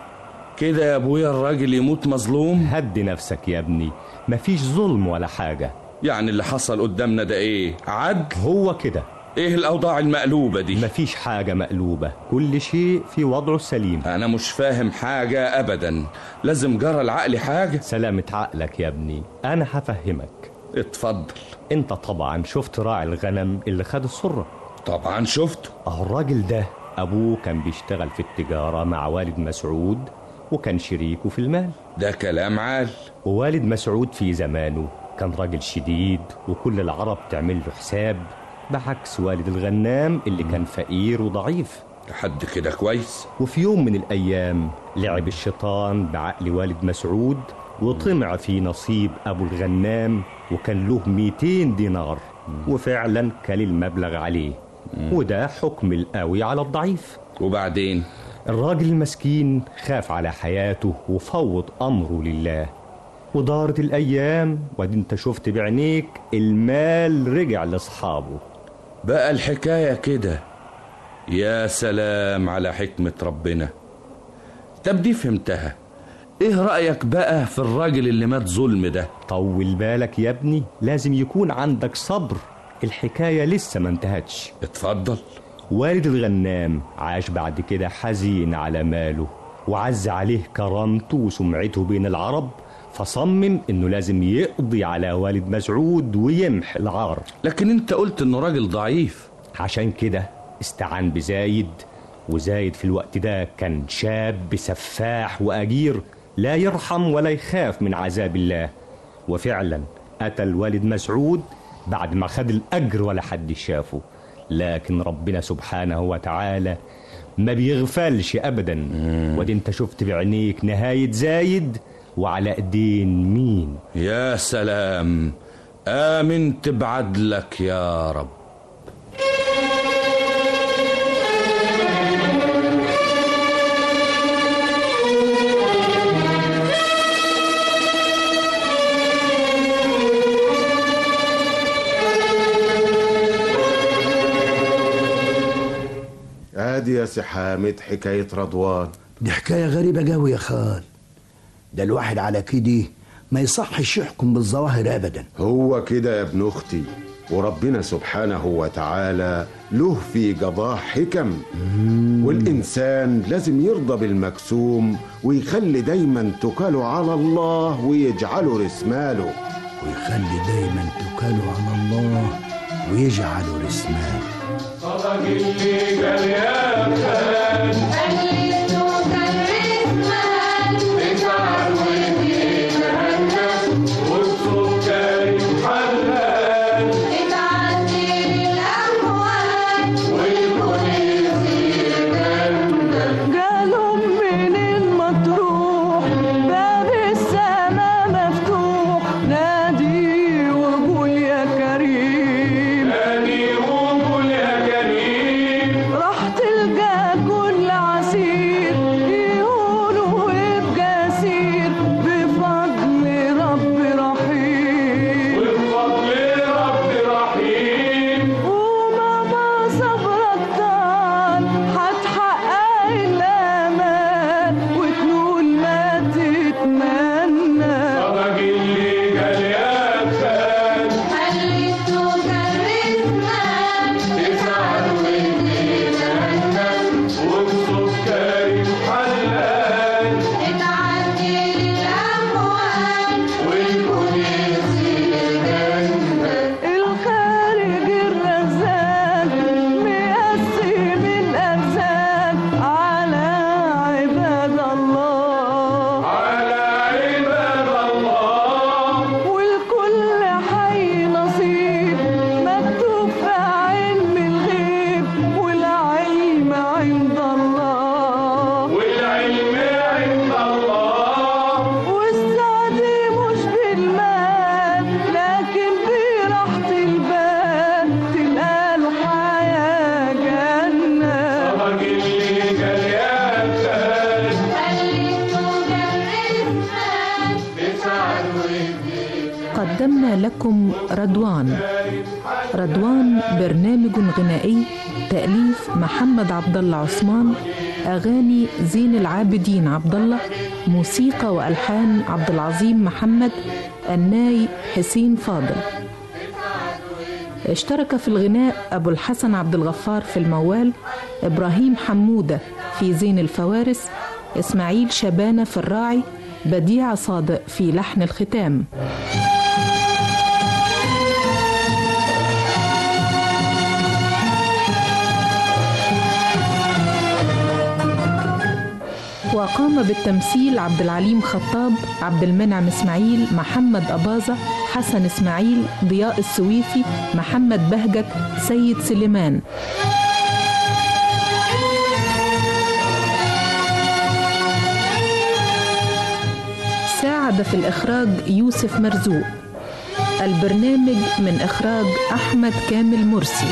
S2: كده يا أبويا الراجل يموت مظلوم
S23: هد نفسك يا ابني مفيش ظلم ولا حاجة
S2: يعني اللي حصل قدامنا ده إيه عدل
S23: هو كده
S2: إيه الأوضاع المقلوبة دي
S23: مفيش حاجة مقلوبة كل شيء في وضعه السليم
S2: أنا مش فاهم حاجة أبدا لازم جرى العقل حاجة
S23: سلامة عقلك يا ابني أنا هفهمك
S2: اتفضل
S23: انت طبعا شفت راعي الغنم اللي خد السرة
S2: طبعا شفته
S23: اهو الراجل ده ابوه كان بيشتغل في التجارة مع والد مسعود وكان شريكه في المال
S2: ده كلام عال
S23: ووالد مسعود في زمانه كان راجل شديد وكل العرب تعمل له حساب بعكس والد الغنام اللي كان فقير وضعيف
S2: لحد كده كويس
S23: وفي يوم من الأيام لعب الشيطان بعقل والد مسعود وطمع في نصيب أبو الغنام وكان له 200 دينار وفعلا كل المبلغ عليه وده حكم القوي على الضعيف
S2: وبعدين
S23: الراجل المسكين خاف على حياته وفوض أمره لله ودارت الأيام وادي انت شفت بعينيك المال رجع لأصحابه
S2: بقى الحكاية كده يا سلام على حكمة ربنا طب دي فهمتها ايه رأيك بقى في الراجل اللي مات ظلم ده
S23: طول بالك يا ابني لازم يكون عندك صبر الحكاية لسه ما انتهتش
S2: اتفضل
S23: والد الغنام عاش بعد كده حزين على ماله وعز عليه كرامته وسمعته بين العرب فصمم انه لازم يقضي على والد مسعود ويمحي العار
S2: لكن انت قلت انه راجل ضعيف
S23: عشان كده استعان بزايد وزايد في الوقت ده كان شاب سفاح وأجير لا يرحم ولا يخاف من عذاب الله وفعلا أتى الوالد مسعود بعد ما خد الأجر ولا حد شافه لكن ربنا سبحانه وتعالى ما بيغفلش أبدا ودي انت شفت بعينيك نهاية زايد وعلى ايدين مين
S2: يا سلام آمنت بعدلك يا رب
S22: ادي يا سي حامد حكايه رضوان
S1: دي حكاية غريبة قوي يا خال ده الواحد على كده ما يصحش يحكم بالظواهر أبدا
S22: هو كده يا ابن اختي وربنا سبحانه وتعالى له في قضاه حكم والإنسان لازم يرضى بالمكسوم ويخلي دايما توكله على الله ويجعله رسماله
S1: ويخلي دايما توكله على الله ويجعله رسماله
S7: صدق اللي قال يا خال
S9: قالوا من المطروح باب السلام
S20: قدمنا لكم رضوان رضوان برنامج غنائي تأليف محمد عبد الله عثمان أغاني زين العابدين عبد الله موسيقى وألحان عبد العظيم محمد الناي حسين فاضل اشترك في الغناء أبو الحسن عبد الغفار في الموال إبراهيم حمودة في زين الفوارس إسماعيل شبانة في الراعي بديع صادق في لحن الختام وقام بالتمثيل عبد العليم خطاب عبد المنعم اسماعيل محمد أباظة حسن اسماعيل ضياء السويفي محمد بهجت سيد سليمان ساعد في الإخراج يوسف مرزوق البرنامج من إخراج أحمد كامل مرسي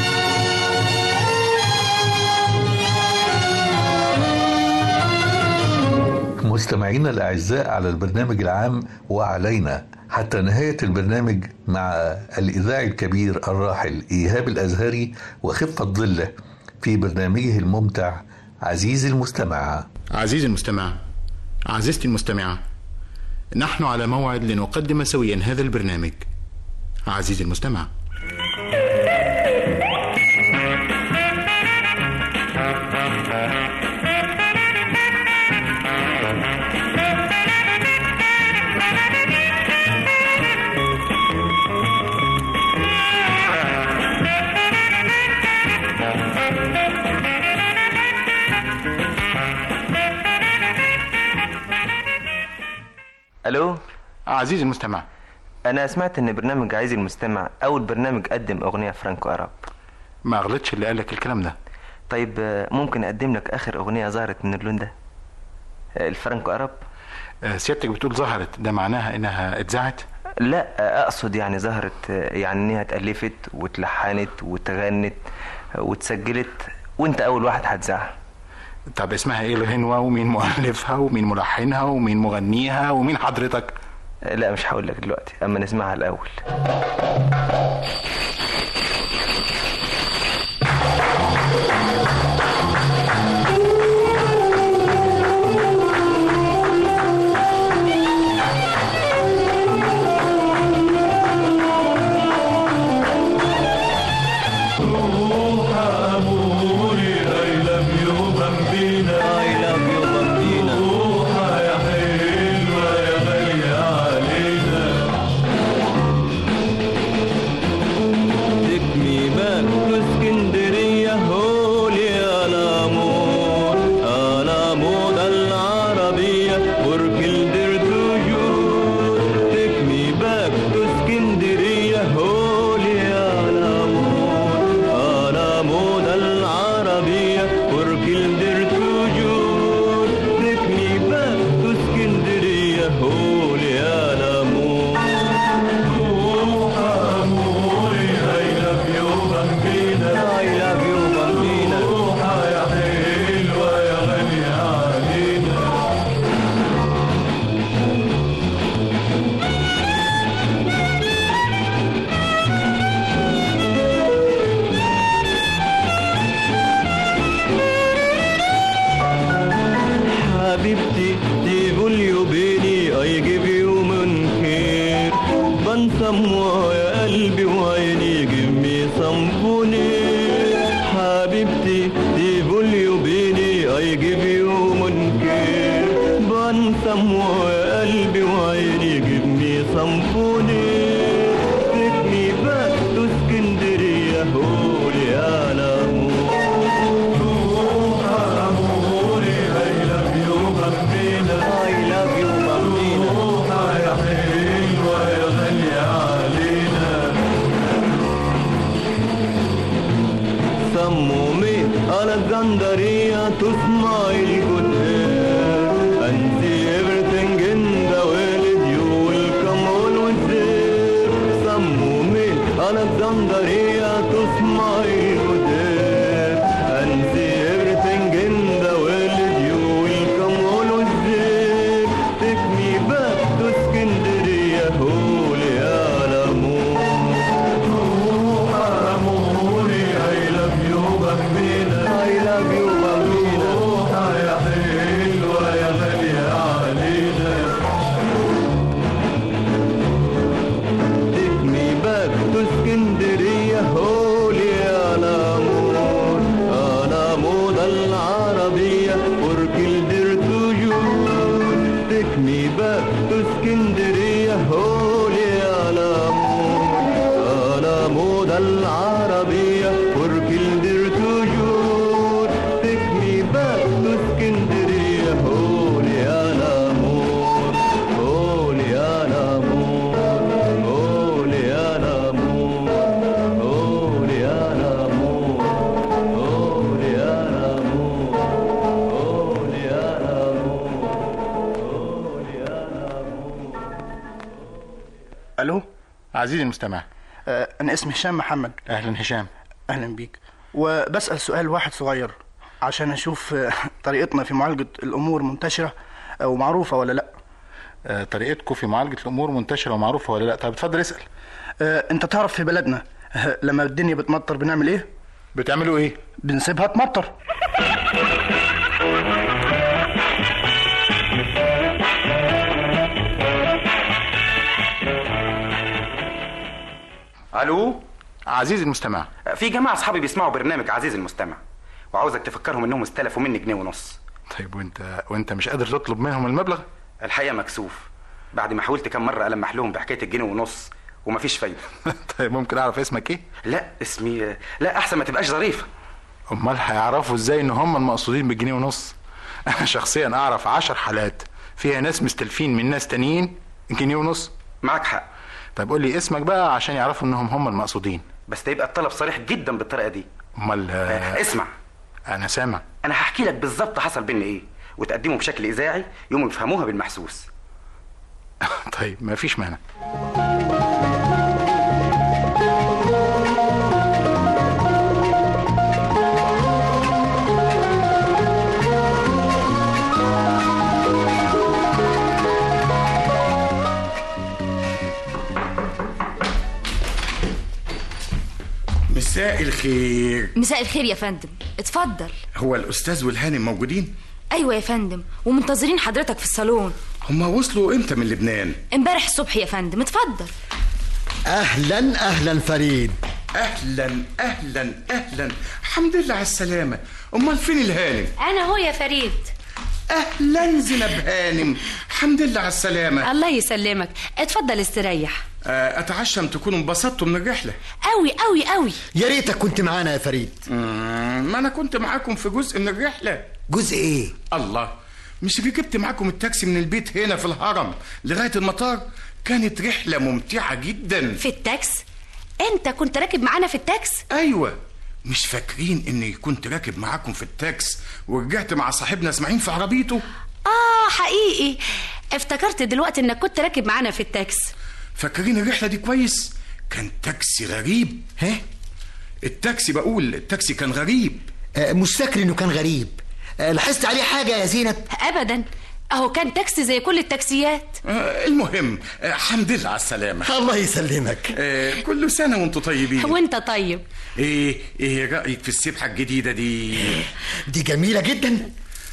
S3: مستمعينا الأعزاء على البرنامج العام وعلينا حتى نهاية البرنامج مع الإذاعي الكبير الراحل إيهاب الأزهري وخفة ظله في برنامجه الممتع عزيزي المستمع
S9: عزيزي المستمع عزيزتي المستمعة نحن على موعد لنقدم سويا هذا البرنامج عزيزي المستمع
S10: الو
S9: عزيزي المستمع
S10: انا سمعت ان برنامج عايز المستمع اول برنامج قدم اغنيه فرانكو اراب
S9: ما غلطش اللي قالك الكلام ده
S10: طيب آه، ممكن اقدم لك اخر اغنيه ظهرت من اللون ده آه، الفرانكو اراب
S9: آه، سيادتك بتقول ظهرت ده معناها انها اتذاعت
S10: لا آه، اقصد يعني ظهرت آه، يعني انها اتالفت واتلحنت واتغنت آه، واتسجلت وانت اول واحد هتذاعها
S9: طب اسمها ايه الغنوة ومين مؤلفها ومين ملحنها ومين مغنيها ومين حضرتك
S10: آه، لا مش هقول لك دلوقتي اما نسمعها الاول
S15: Take me back to اسكندرية هولي على مود على مود العربية برج الدردوجور Take me back to اسكندرية هولي على مود على مود العربية برج الدردوجور Take me back to اسكندرية هولي على مود I love you bambina روحة يا حلوة يا غالية علينا حبيبتي دي فوليو بيني I give you من خير بنسموها يا قلبي وعيني give me some بونير حبيبتي دي فوليو بيني I give you من خير بنسموها يا قلبي وعيني give me some بونير take me back to اسكندرية هولي على I love you bambina روحة يا حلوة يا غالية علينا سمومي Alexandria to smile good hair and see everything in the world you will come always there تكني باب اسكندرية هولي على مود على مود العربية وركل دير توجور تكني باب اسكندرية هولي على مود هولي على مود هولي على مود هولي على مود هولي على مود هولي على
S9: الو عزيزي المستمع
S6: آه، أنا اسمي هشام محمد
S9: اهلا هشام
S6: أهلا بيك وبسأل سؤال واحد صغير عشان أشوف آه، طريقتنا في معالجة الأمور منتشرة آه، ومعروفة ولا لأ
S9: آه، طريقتكم في معالجة الأمور منتشرة ومعروفة ولا لا طب اتفضل اسأل
S6: آه، أنت تعرف في بلدنا آه، لما الدنيا بتمطر بنعمل إيه؟
S9: بتعملوا إيه؟
S6: بنسيبها تمطر
S9: الو عزيزي المستمع
S13: في جماعة أصحابي بيسمعوا برنامج عزيز المستمع وعاوزك تفكرهم إنهم استلفوا مني جنيه ونص
S9: طيب وانت وانت مش قادر تطلب منهم المبلغ
S13: الحقيقة مكسوف بعد ما حاولت كم مرة ألمح لهم بحكاية الجنيه ونص ومفيش فايدة
S9: طيب ممكن اعرف اسمك ايه
S13: لا اسمي لا أحسن ما تبقاش ظريفة
S9: امال هيعرفوا ازاي ان هم المقصودين بالجنيه ونص انا شخصيا اعرف عشر حالات فيها ناس مستلفين من ناس تانيين جنيه ونص
S13: معك حق
S9: طيب قول لي اسمك بقى عشان يعرفوا انهم هم المقصودين
S13: بس ده يبقى الطلب صريح جدا بالطريقة دي
S9: امال
S13: آه، اسمع
S9: انا سامع
S13: أنا هحكي لك بالظبط حصل بينا إيه وتقدمه بشكل إذاعي يوم يفهموها بالمحسوس
S9: طيب ما فيش مانع
S17: مساء الخير
S18: مساء الخير يا فندم اتفضل
S17: هو الأستاذ والهانم موجودين؟
S18: ايوه يا فندم ومنتظرين حضرتك في الصالون
S17: هما وصلوا امتى من لبنان؟
S18: امبارح الصبح يا فندم اتفضل
S14: اهلا اهلا فريد
S17: أهلا أهلا أهلا الحمد لله على السلامة أمال فين الهانم؟
S18: انا هو يا فريد
S17: أهلا زينب هانم الحمد لله على السلامة
S18: الله يسلمك اتفضل استريح
S17: آه، أتعشم تكونوا انبسطتوا من الرحلة
S18: قوي قوي قوي
S14: يا ريتك كنت معانا يا فريد
S17: مم، ما أنا كنت معاكم في جزء من الرحلة
S14: جزء ايه
S17: الله مش ركبت معاكم التاكسي من البيت هنا في الهرم لغاية المطار كانت رحلة ممتعة جدا
S18: في التاكس انت كنت راكب معانا في التاكس
S17: أيوة مش فاكرين إني كنت راكب معاكم في التاكس ورجعت مع صاحبنا اسماعيل في عربيته
S18: اه حقيقي افتكرت دلوقتي انك كنت راكب معانا في التاكس
S17: فاكرين الرحلة دي كويس كان تاكسي غريب
S14: ها
S17: التاكسي بقول التاكسي كان غريب
S14: آه مش فاكر انه كان غريب آه لاحظت عليه حاجه يا زينب
S18: ابدا اهو كان تاكسي زي كل التاكسيات
S17: آه المهم آه الحمد لله على السلامة
S14: الله يسلمك
S17: آه كل سنة وانتم طيبين
S18: وانت طيب
S17: ايه ايه رأيك في السبحة الجديدة دي
S14: دي جميله جدا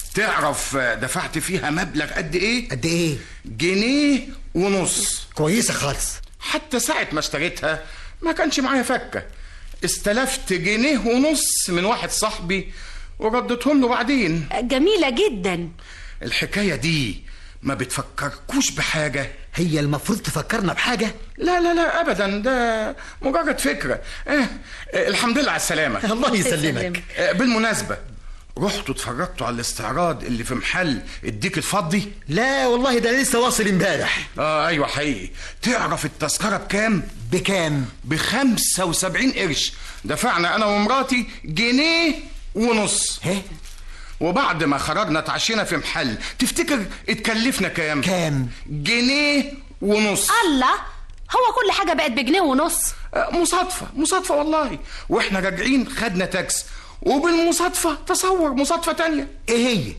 S17: تعرف آه، دفعت فيها مبلغ قد ايه
S14: قد ايه
S17: جنيه ونص
S14: كويسه خالص
S17: حتى ساعة ما اشتريتها ما كانش معايا فكة استلفت جنيه ونص من واحد صاحبي وردتهم له بعدين
S18: جميله جدا
S17: الحكاية دي ما بتفكركوش بحاجة
S14: هي المفروض تفكرنا بحاجه
S17: لا لا لا ابدا ده مجرد فكرة اه آه، الحمد لله على السلامة
S14: الله يسلمك
S17: آه، بالمناسبة رحتوا اتفرجتوا على الاستعراض اللي في محل الديك الفضي
S14: لا والله ده أنا لسه واصل امبارح
S17: اه ايوه حقيقي تعرف التذكرة بكام
S14: بكام
S17: بخمسة وسبعين قرش دفعنا انا ومراتي جنيه ونص
S14: ها
S17: وبعد ما خرجنا اتعشينا في محل تفتكر اتكلفنا كام
S14: كام
S17: جنيه ونص
S18: الله هو كل حاجه بقت بجنيه ونص
S17: آه، مصادفة مصادفة والله واحنا راجعين خدنا تاكس وبالمصادفة تصور مصادفة تانية
S14: ايه هي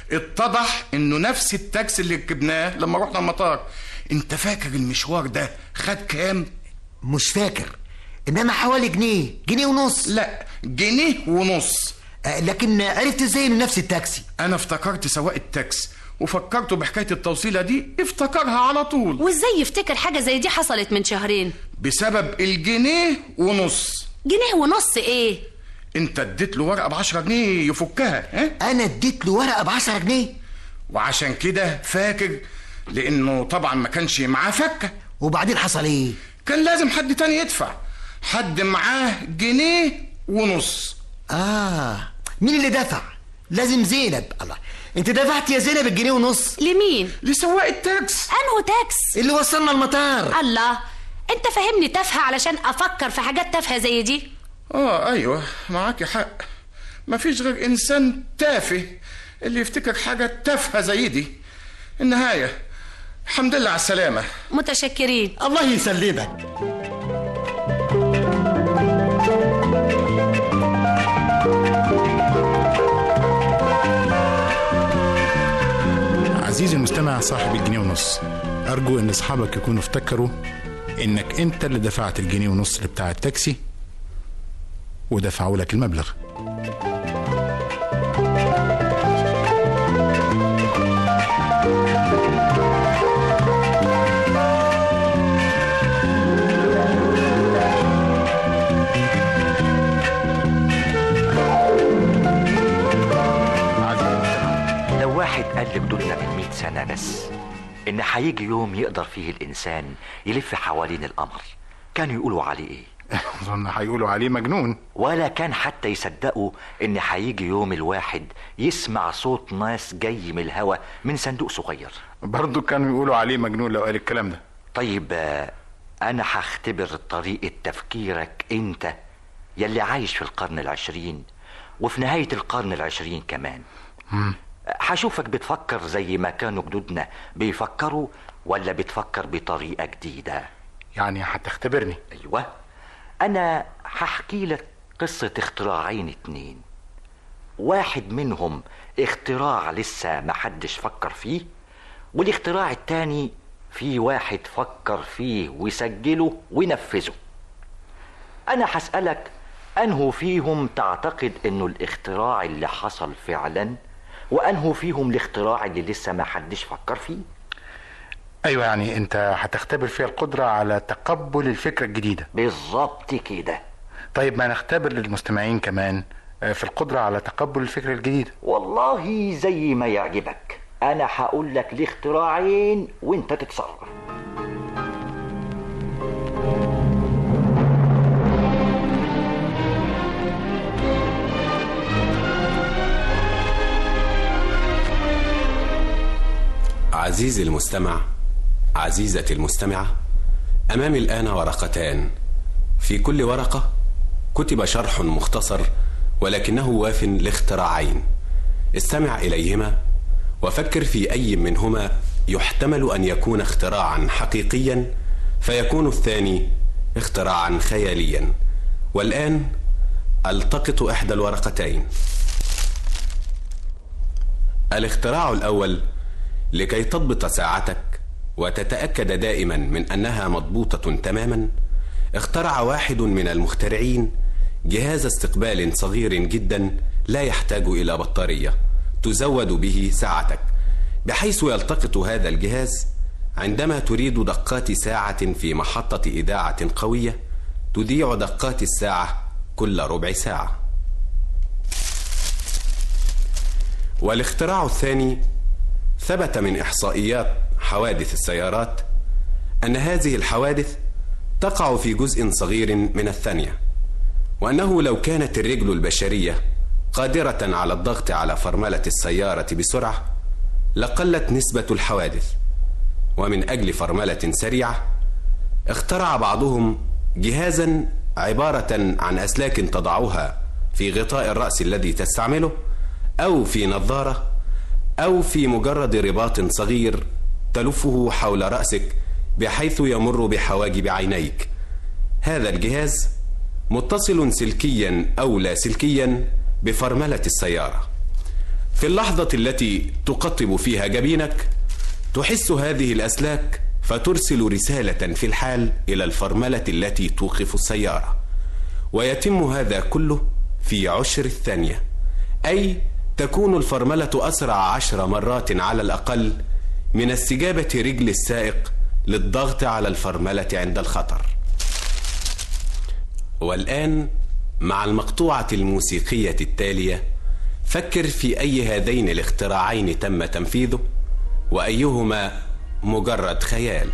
S17: اتضح انه نفس التاكسي اللي ركبناه لما رحنا المطار انت فاكر المشوار ده خد كام
S14: مش فاكر انما حوالي جنيه جنيه ونص
S17: لا جنيه ونص
S14: آه لكن عرفت ازاي من نفس التاكسي
S17: انا افتكرت سواق التاكس وفكرته بحكاية التوصيلة دي افتكرها على طول
S18: وازاي يفتكر حاجه زي دي حصلت من شهرين
S17: بسبب الجنيه ونص
S18: جنيه ونص ايه
S17: انت اديت له ورقة بعشرة جنيه يفكها ها
S14: انا اديت له ورقه ب 10 جنيه
S17: وعشان كده فاكر لانه طبعا ما كانش معاه فكه
S5: وبعدين حصل ايه
S17: كان لازم حد تاني يدفع حد معاه جنيه ونص
S5: اه مين اللي دفع لازم زينب الله انت دفعت يا زينب الجنيه ونص
S18: لمين
S17: لسواق التاكس
S18: انه تاكس
S5: اللي وصلنا المطار
S18: الله انت فاهمني تافهه علشان افكر في حاجات تافهه زي دي
S17: اه ايوه معاكي حق مفيش غير انسان تافه اللي يفتكر حاجه تافهه زي دي النهايه الحمد لله على السلامه
S18: متشكرين
S5: الله يسلمك
S9: عزيزي المستمع صاحب الجنيه ونص أرجو إن أصحابك يكونوا افتكروا إنك أنت اللي دفعت الجنيه ونص اللي بتاع التاكسي ودفعوا لك المبلغ
S8: لو واحد قال لجدودنا من 100 سنة بس إن هيجي يوم يقدر فيه الإنسان يلف حوالين القمر كانوا يقولوا عليه إيه؟
S9: أظن هيقولوا عليه مجنون
S8: ولا كان حتى يصدقوا إن هيجي يوم الواحد يسمع صوت ناس جاي من الهوا من صندوق صغير
S9: برضه كانوا يقولوا عليه مجنون لو قال الكلام ده
S8: طيب آه، أنا هختبر طريقة تفكيرك أنت يلي عايش في القرن العشرين وفي نهاية القرن العشرين كمان
S9: مم.
S8: هشوفك بتفكر زي ما كانوا جدودنا بيفكروا ولا بتفكر بطريقة جديدة
S9: يعني هتختبرني
S8: أيوة أنا هحكي لك قصة اختراعين اتنين واحد منهم اختراع لسه محدش فكر فيه والاختراع التاني في واحد فكر فيه وسجله ونفذه أنا هسألك أنه فيهم تعتقد أنه الاختراع اللي حصل فعلا وأنه فيهم الاختراع اللي لسه ما حدش فكر فيه
S9: أيوة يعني أنت هتختبر فيها القدرة على تقبل الفكرة الجديدة
S8: بالظبط كده
S9: طيب ما نختبر للمستمعين كمان آه، في القدرة على تقبل الفكرة الجديدة
S8: والله زي ما يعجبك أنا هقول لك الاختراعين وأنت تتصرف
S11: عزيزي المستمع عزيزتي المستمعة أمامي الآن ورقتان في كل ورقة كتب شرح مختصر ولكنه واف لاختراعين استمع إليهما وفكر في أي منهما يحتمل أن يكون اختراعا حقيقيا فيكون الثاني اختراعا خياليا والآن التقط إحدى الورقتين الاختراع الأول لكي تضبط ساعتك وتتأكد دائما من أنها مضبوطة تماما اخترع واحد من المخترعين جهاز استقبال صغير جدا لا يحتاج إلى بطارية تزود به ساعتك بحيث يلتقط هذا الجهاز عندما تريد دقات ساعة في محطة إذاعة قوية تذيع دقات الساعة كل ربع ساعة والاختراع الثاني ثبت من إحصائيات حوادث السيارات أن هذه الحوادث تقع في جزء صغير من الثانية وأنه لو كانت الرجل البشرية قادرة على الضغط على فرملة السيارة بسرعة لقلت نسبة الحوادث ومن أجل فرملة سريعة اخترع بعضهم جهازا عبارة عن أسلاك تضعها في غطاء الرأس الذي تستعمله أو في نظارة أو في مجرد رباط صغير تلفه حول رأسك بحيث يمر بحواجب عينيك هذا الجهاز متصل سلكيا أو لا سلكيا بفرملة السيارة في اللحظة التي تقطب فيها جبينك تحس هذه الأسلاك فترسل رسالة في الحال إلى الفرملة التي توقف السيارة ويتم هذا كله في عشر الثانية أي تكون الفرملة أسرع عشر مرات على الأقل من استجابة رجل السائق للضغط على الفرملة عند الخطر والآن مع المقطوعة الموسيقية التالية فكر في أي هذين الاختراعين تم تنفيذه وأيهما مجرد خيال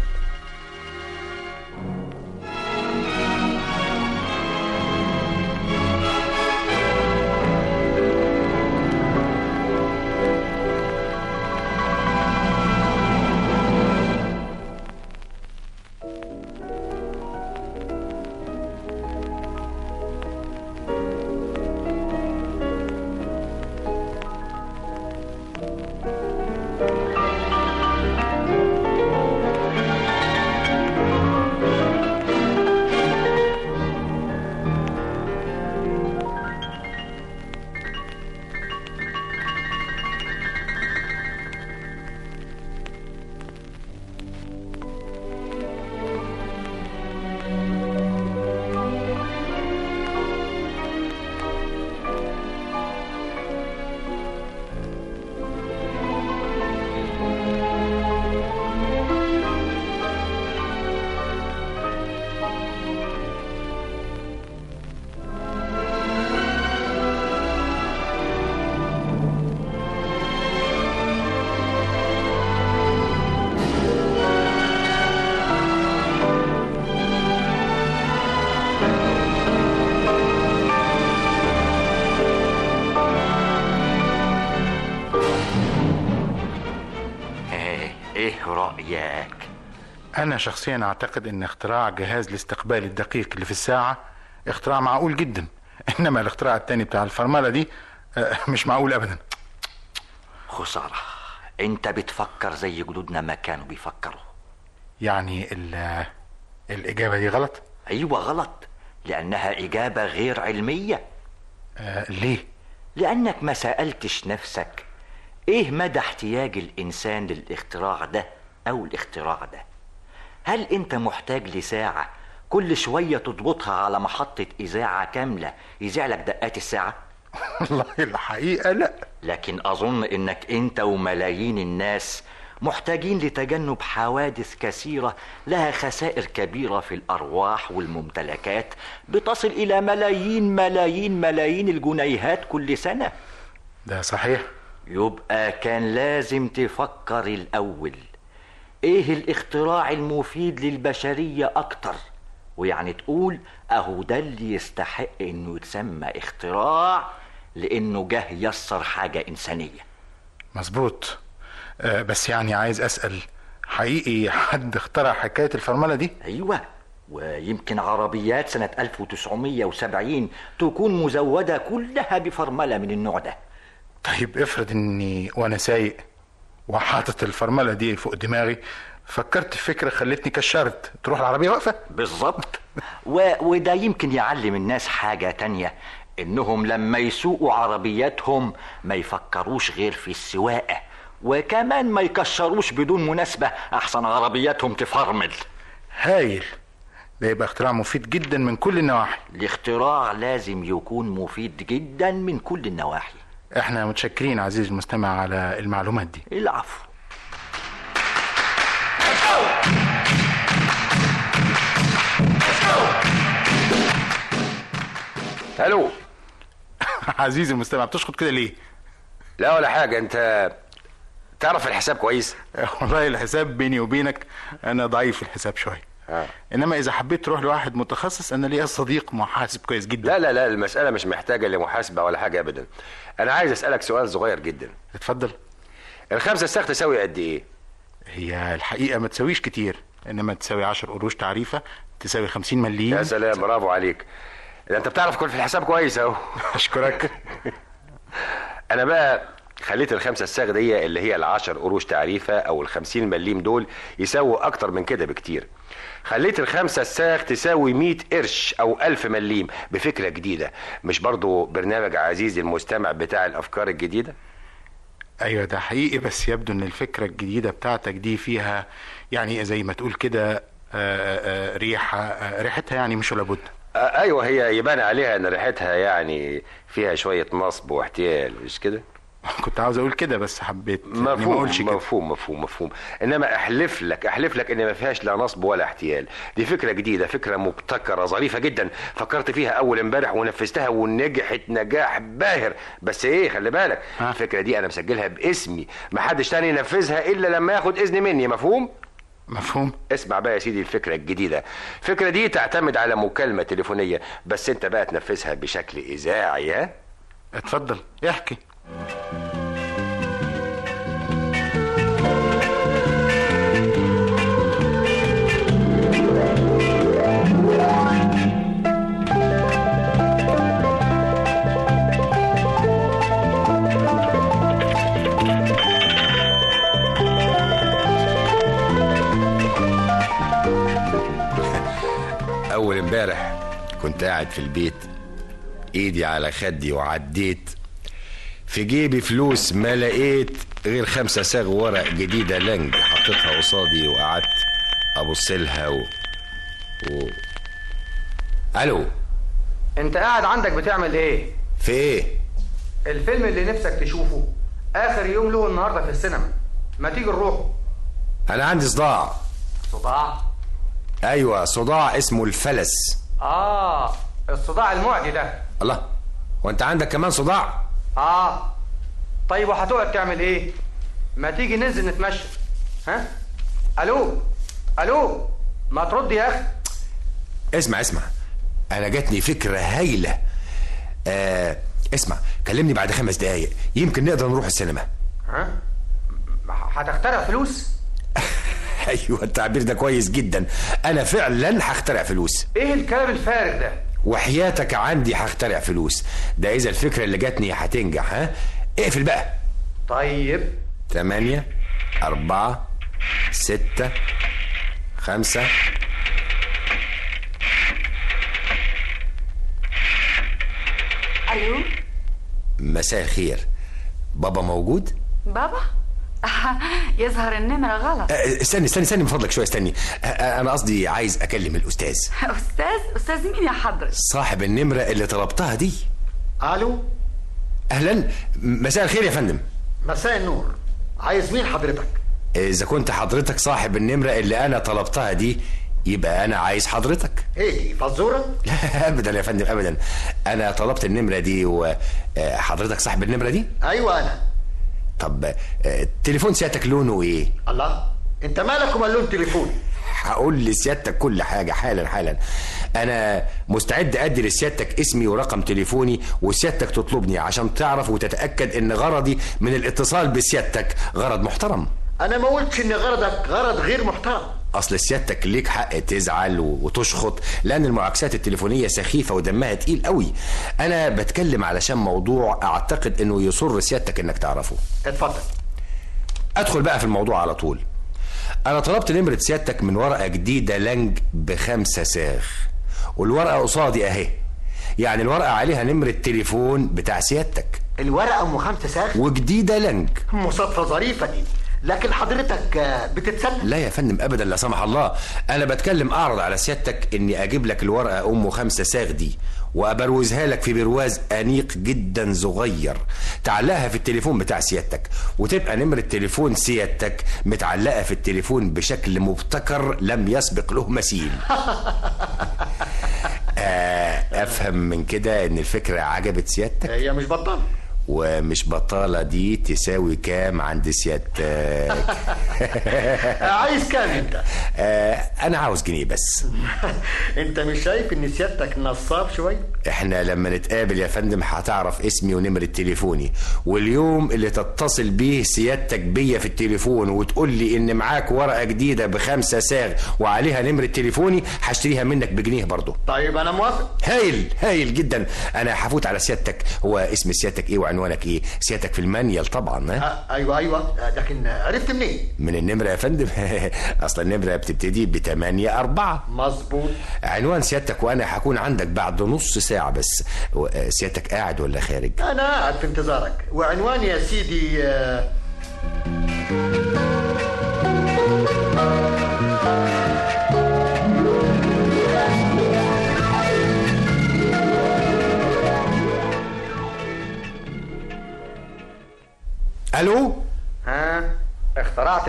S8: ايه ايه رأيك
S9: أنا شخصيا أعتقد أن اختراع جهاز الاستقبال الدقيق اللي في الساعة اختراع معقول جدا إنما الاختراع التاني بتاع الفرملة دي آه، مش معقول أبدا
S8: خسارة انت بتفكر زي جدودنا ما كانوا بيفكروا
S9: يعني ال- الإجابة دي غلط
S8: ايوه غلط لانها اجابة غير علمية
S9: آه ليه
S8: لانك ما سألتش نفسك ايه مدى احتياج الانسان للاختراع ده او الاختراع ده هل انت محتاج لساعة كل شوية تضبطها على محطة اذاعة كاملة يذيع لك دقات الساعة
S9: والله الحقيقة لا
S8: لكن اظن انك انت وملايين الناس محتاجين لتجنب حوادث كثيرة لها خسائر كبيرة في الأرواح والممتلكات بتصل إلى ملايين ملايين ملايين الجنيهات كل سنة
S9: ده صحيح
S8: يبقى كان لازم تفكر الأول إيه الاختراع المفيد للبشرية أكتر ويعني تقول أهو ده اللي يستحق إنه يتسمى اختراع لأنه جه يسر حاجة إنسانية
S9: مظبوط آه بس يعني عايز أسأل حقيقي حد اخترع حكاية الفرملة دي
S8: أيوة ويمكن عربيات سنة 1970 تكون مزودة كلها بفرملة من النوع ده
S9: طيب افرض اني وانا سايق وحاطط الفرملة دي فوق دماغي فكرت في فكرة خلتني كشرت تروح العربية واقفة
S8: بالظبط و... وده يمكن يعلم الناس حاجة تانية إنهم لما يسوقوا عربياتهم ما يفكروش غير في السواقة وكمان ما يكشروش بدون مناسبة أحسن عربياتهم تفرمل
S9: هايل ده يبقى اختراع مفيد جدا من كل النواحي
S8: الاختراع لازم يكون مفيد جدا من كل النواحي
S9: احنا متشكرين عزيزي المستمع على المعلومات دي
S8: العفو
S9: الو عزيزي المستمع بتشخط كده ليه
S12: لا ولا حاجة انت تعرف الحساب كويس
S9: والله الحساب بيني وبينك انا ضعيف في الحساب شويه
S12: آه.
S9: انما اذا حبيت تروح لواحد متخصص انا ليا صديق محاسب كويس جدا
S12: لا لا لا المسألة مش محتاجة لمحاسبة ولا حاجة أبدا أنا عايز أسألك سؤال صغير جدا
S9: اتفضل
S12: الخمسة الساخ تساوي قد إيه؟
S9: هي الحقيقه ما تساويش كتير انما تساوي 10 قروش تعريفه تساوي 50 مليم
S12: يا سلام برافو عليك ده أنت بتعرف كل في الحساب كويس أهو
S9: أشكرك
S12: أنا بقى خليت الخمسة الساغ دي اللي هي العشر قروش تعريفة أو الخمسين مليم دول يساووا أكتر من كده بكتير خليت الخمسة الساغ تساوي مئة قرش أو ألف مليم بفكرة جديدة مش برضو برنامج عزيزي المستمع بتاع الأفكار الجديدة
S9: ايوه ده حقيقي بس يبدو ان الفكره الجديده بتاعتك دي فيها يعني زي ما تقول كده آه، آه، ريحه آه، ريحتها يعني مش ولا بد
S12: آه، ايوه هي يبان عليها ان ريحتها يعني فيها شويه نصب واحتيال مش كده
S6: كنت عاوز اقول كده بس حبيت إني ما
S12: مفهوم
S6: اقولش كده
S12: مفهوم مفهوم مفهوم انما احلف لك احلف لك ان ما فيهاش لا نصب ولا احتيال دي فكره جديده فكره مبتكره ظريفه جدا فكرت فيها اول امبارح ونفذتها ونجحت نجاح باهر بس ايه خلي بالك الفكره دي انا مسجلها باسمي ما حدش تاني ينفذها الا لما ياخد اذن مني مفهوم
S6: مفهوم
S12: اسمع بقى يا سيدي الفكره الجديده الفكره دي تعتمد على مكالمه تليفونيه بس انت بقى تنفذها بشكل اذاعي ها
S6: اتفضل احكي
S12: اول امبارح كنت قاعد في البيت ايدي على خدي وعديت في جيبي فلوس ما لقيت غير خمسة ساغ ورق جديدة لنج حطيتها قصادي وقعدت ابص لها و... و... الو
S4: انت قاعد عندك بتعمل ايه
S12: في ايه
S4: الفيلم اللي نفسك تشوفه اخر يوم له النهارده في السينما ما تيجي نروحه
S12: انا عندي صداع
S4: صداع
S12: ايوه صداع اسمه الفلس
S4: اه الصداع المعدي ده
S12: الله وانت عندك كمان صداع
S4: اه طيب وهتقعد تعمل ايه ما تيجي ننزل نتمشى ها الو الو ما ترد يا اخي
S12: اسمع اسمع انا جاتني فكره هايله آه اسمع كلمني بعد خمس دقايق يمكن نقدر نروح السينما
S4: ها هتخترع فلوس
S12: ايوه التعبير ده كويس جدا انا فعلا هخترع فلوس
S4: ايه الكلام الفارغ ده
S12: وحياتك عندي هخترع فلوس ده اذا الفكره اللي جاتني هتنجح ها اقفل بقى
S4: طيب
S12: تمانية أربعة ستة خمسة
S16: الو
S12: مساء الخير بابا موجود؟
S16: بابا يظهر النمرة غلط
S12: آه، استني استني استني من فضلك شويه استني آه، آه، انا قصدي عايز اكلم الاستاذ
S16: استاذ استاذ مين يا حضرتك
S12: صاحب النمره اللي طلبتها دي
S5: الو
S12: اهلا مساء الخير يا فندم
S5: مساء النور عايز مين حضرتك
S12: اذا كنت حضرتك صاحب النمره اللي انا طلبتها دي يبقى انا عايز حضرتك
S5: ايه دي فزوره
S12: لا ابدا يا فندم ابدا انا طلبت النمره دي وحضرتك صاحب النمره دي
S5: ايوه انا
S12: طب آه، تليفون سيادتك لونه ايه
S5: الله انت مالك ومال لون تليفوني
S12: هقول لسيادتك كل حاجة حالا حالا أنا مستعد أدي لسيادتك اسمي ورقم تليفوني وسيادتك تطلبني عشان تعرف وتتأكد إن غرضي من الاتصال بسيادتك غرض محترم
S5: انا ما قلتش ان غرضك غرض غير محترم
S12: أصل سيادتك ليك حق تزعل و- وتشخط لأن المعاكسات التليفونية سخيفة ودمها تقيل قوي أنا بتكلم علشان موضوع أعتقد إنه يسر سيادتك إنك تعرفه
S5: اتفضل
S12: ادخل بقى في الموضوع على طول انا طلبت نمرة سيادتك من ورقة جديدة لنج بخمسة ساغ والورقة قصادي اهي يعني الورقة عليها نمرة تليفون بتاع سيادتك
S5: الورقه ام خمسه ساغ
S12: وجديدة لنج
S5: مصادفه ظريفه دي لكن حضرتك آه، بتتسلى
S12: لا يا فندم ابدا لا سمح الله انا بتكلم اعرض على سيادتك اني اجيب لك الورقه ام خمسة ساغ دي وابروزها لك في برواز انيق جدا صغير تعلقها في التليفون بتاع سيادتك وتبقى نمره تليفون سيادتك متعلقه في التليفون بشكل مبتكر لم يسبق له مثيل آه، افهم من كده ان الفكره عجبت سيادتك
S5: هي مش بطال
S12: ومش بطاله دي تساوي كام عند سيادتك
S5: عايز كام انت
S12: آه، انا عاوز جنيه بس
S5: انت مش شايف ان سيادتك نصاب شويه
S12: احنا لما نتقابل يا فندم هتعرف اسمي ونمرة تليفوني واليوم اللي تتصل بيه سيادتك بيا في التليفون وتقول لي ان معاك ورقة جديدة بخمسة ساغ وعليها نمرة تليفوني هشتريها منك بجنيه برضه
S5: طيب انا موافق
S12: هايل هايل جدا انا هفوت على سيادتك هو اسم سيادتك ايه وعنوانك ايه سيادتك في المانيال طبعا ها
S5: آه، ايوه ايوه آه، لكن عرفت منين
S12: من النمرة يا فندم اصل النمرة بتبتدي بتمانية أربعة
S5: مظبوط
S12: عنوان سيادتك وانا هكون عندك بعد نص ساعة بس و- آه، سيادتك قاعد ولا خارج
S5: انا قاعد في انتظارك وعنواني يا سيدي آه،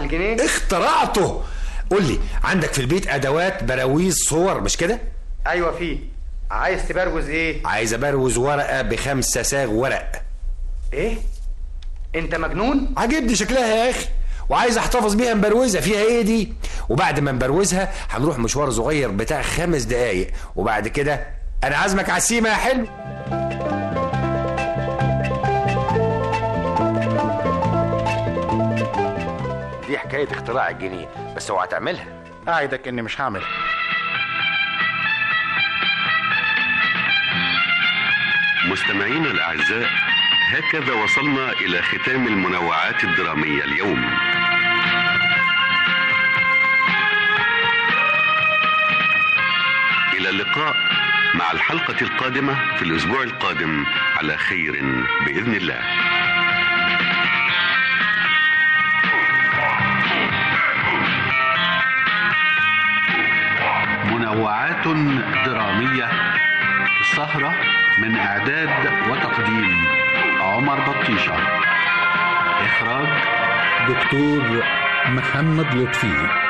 S4: الجنيه
S12: اخترعته قول لي عندك في البيت ادوات براويز صور مش كده
S4: ايوه فيه عايز تبروز ايه
S12: عايز ابروز ورقه بخمسه ساغ ورق
S4: ايه انت مجنون
S12: عجبني شكلها يا اخي وعايز احتفظ بيها مبروزه فيها ايه دي وبعد ما نبروزها هنروح مشوار صغير بتاع خمس دقايق وبعد كده انا عازمك على السيما يا حلو دي حكايه اختراع الجنيه بس اوعى تعملها
S17: اعدك اني مش هعملها
S19: مستمعينا الأعزاء هكذا وصلنا إلى ختام المنوعات الدرامية اليوم إلى اللقاء مع الحلقة القادمة في الأسبوع القادم على خير بإذن الله
S3: منوعات درامية سهرة من إعداد وتقديم عمر بطيشة إخراج
S9: دكتور محمد لطفي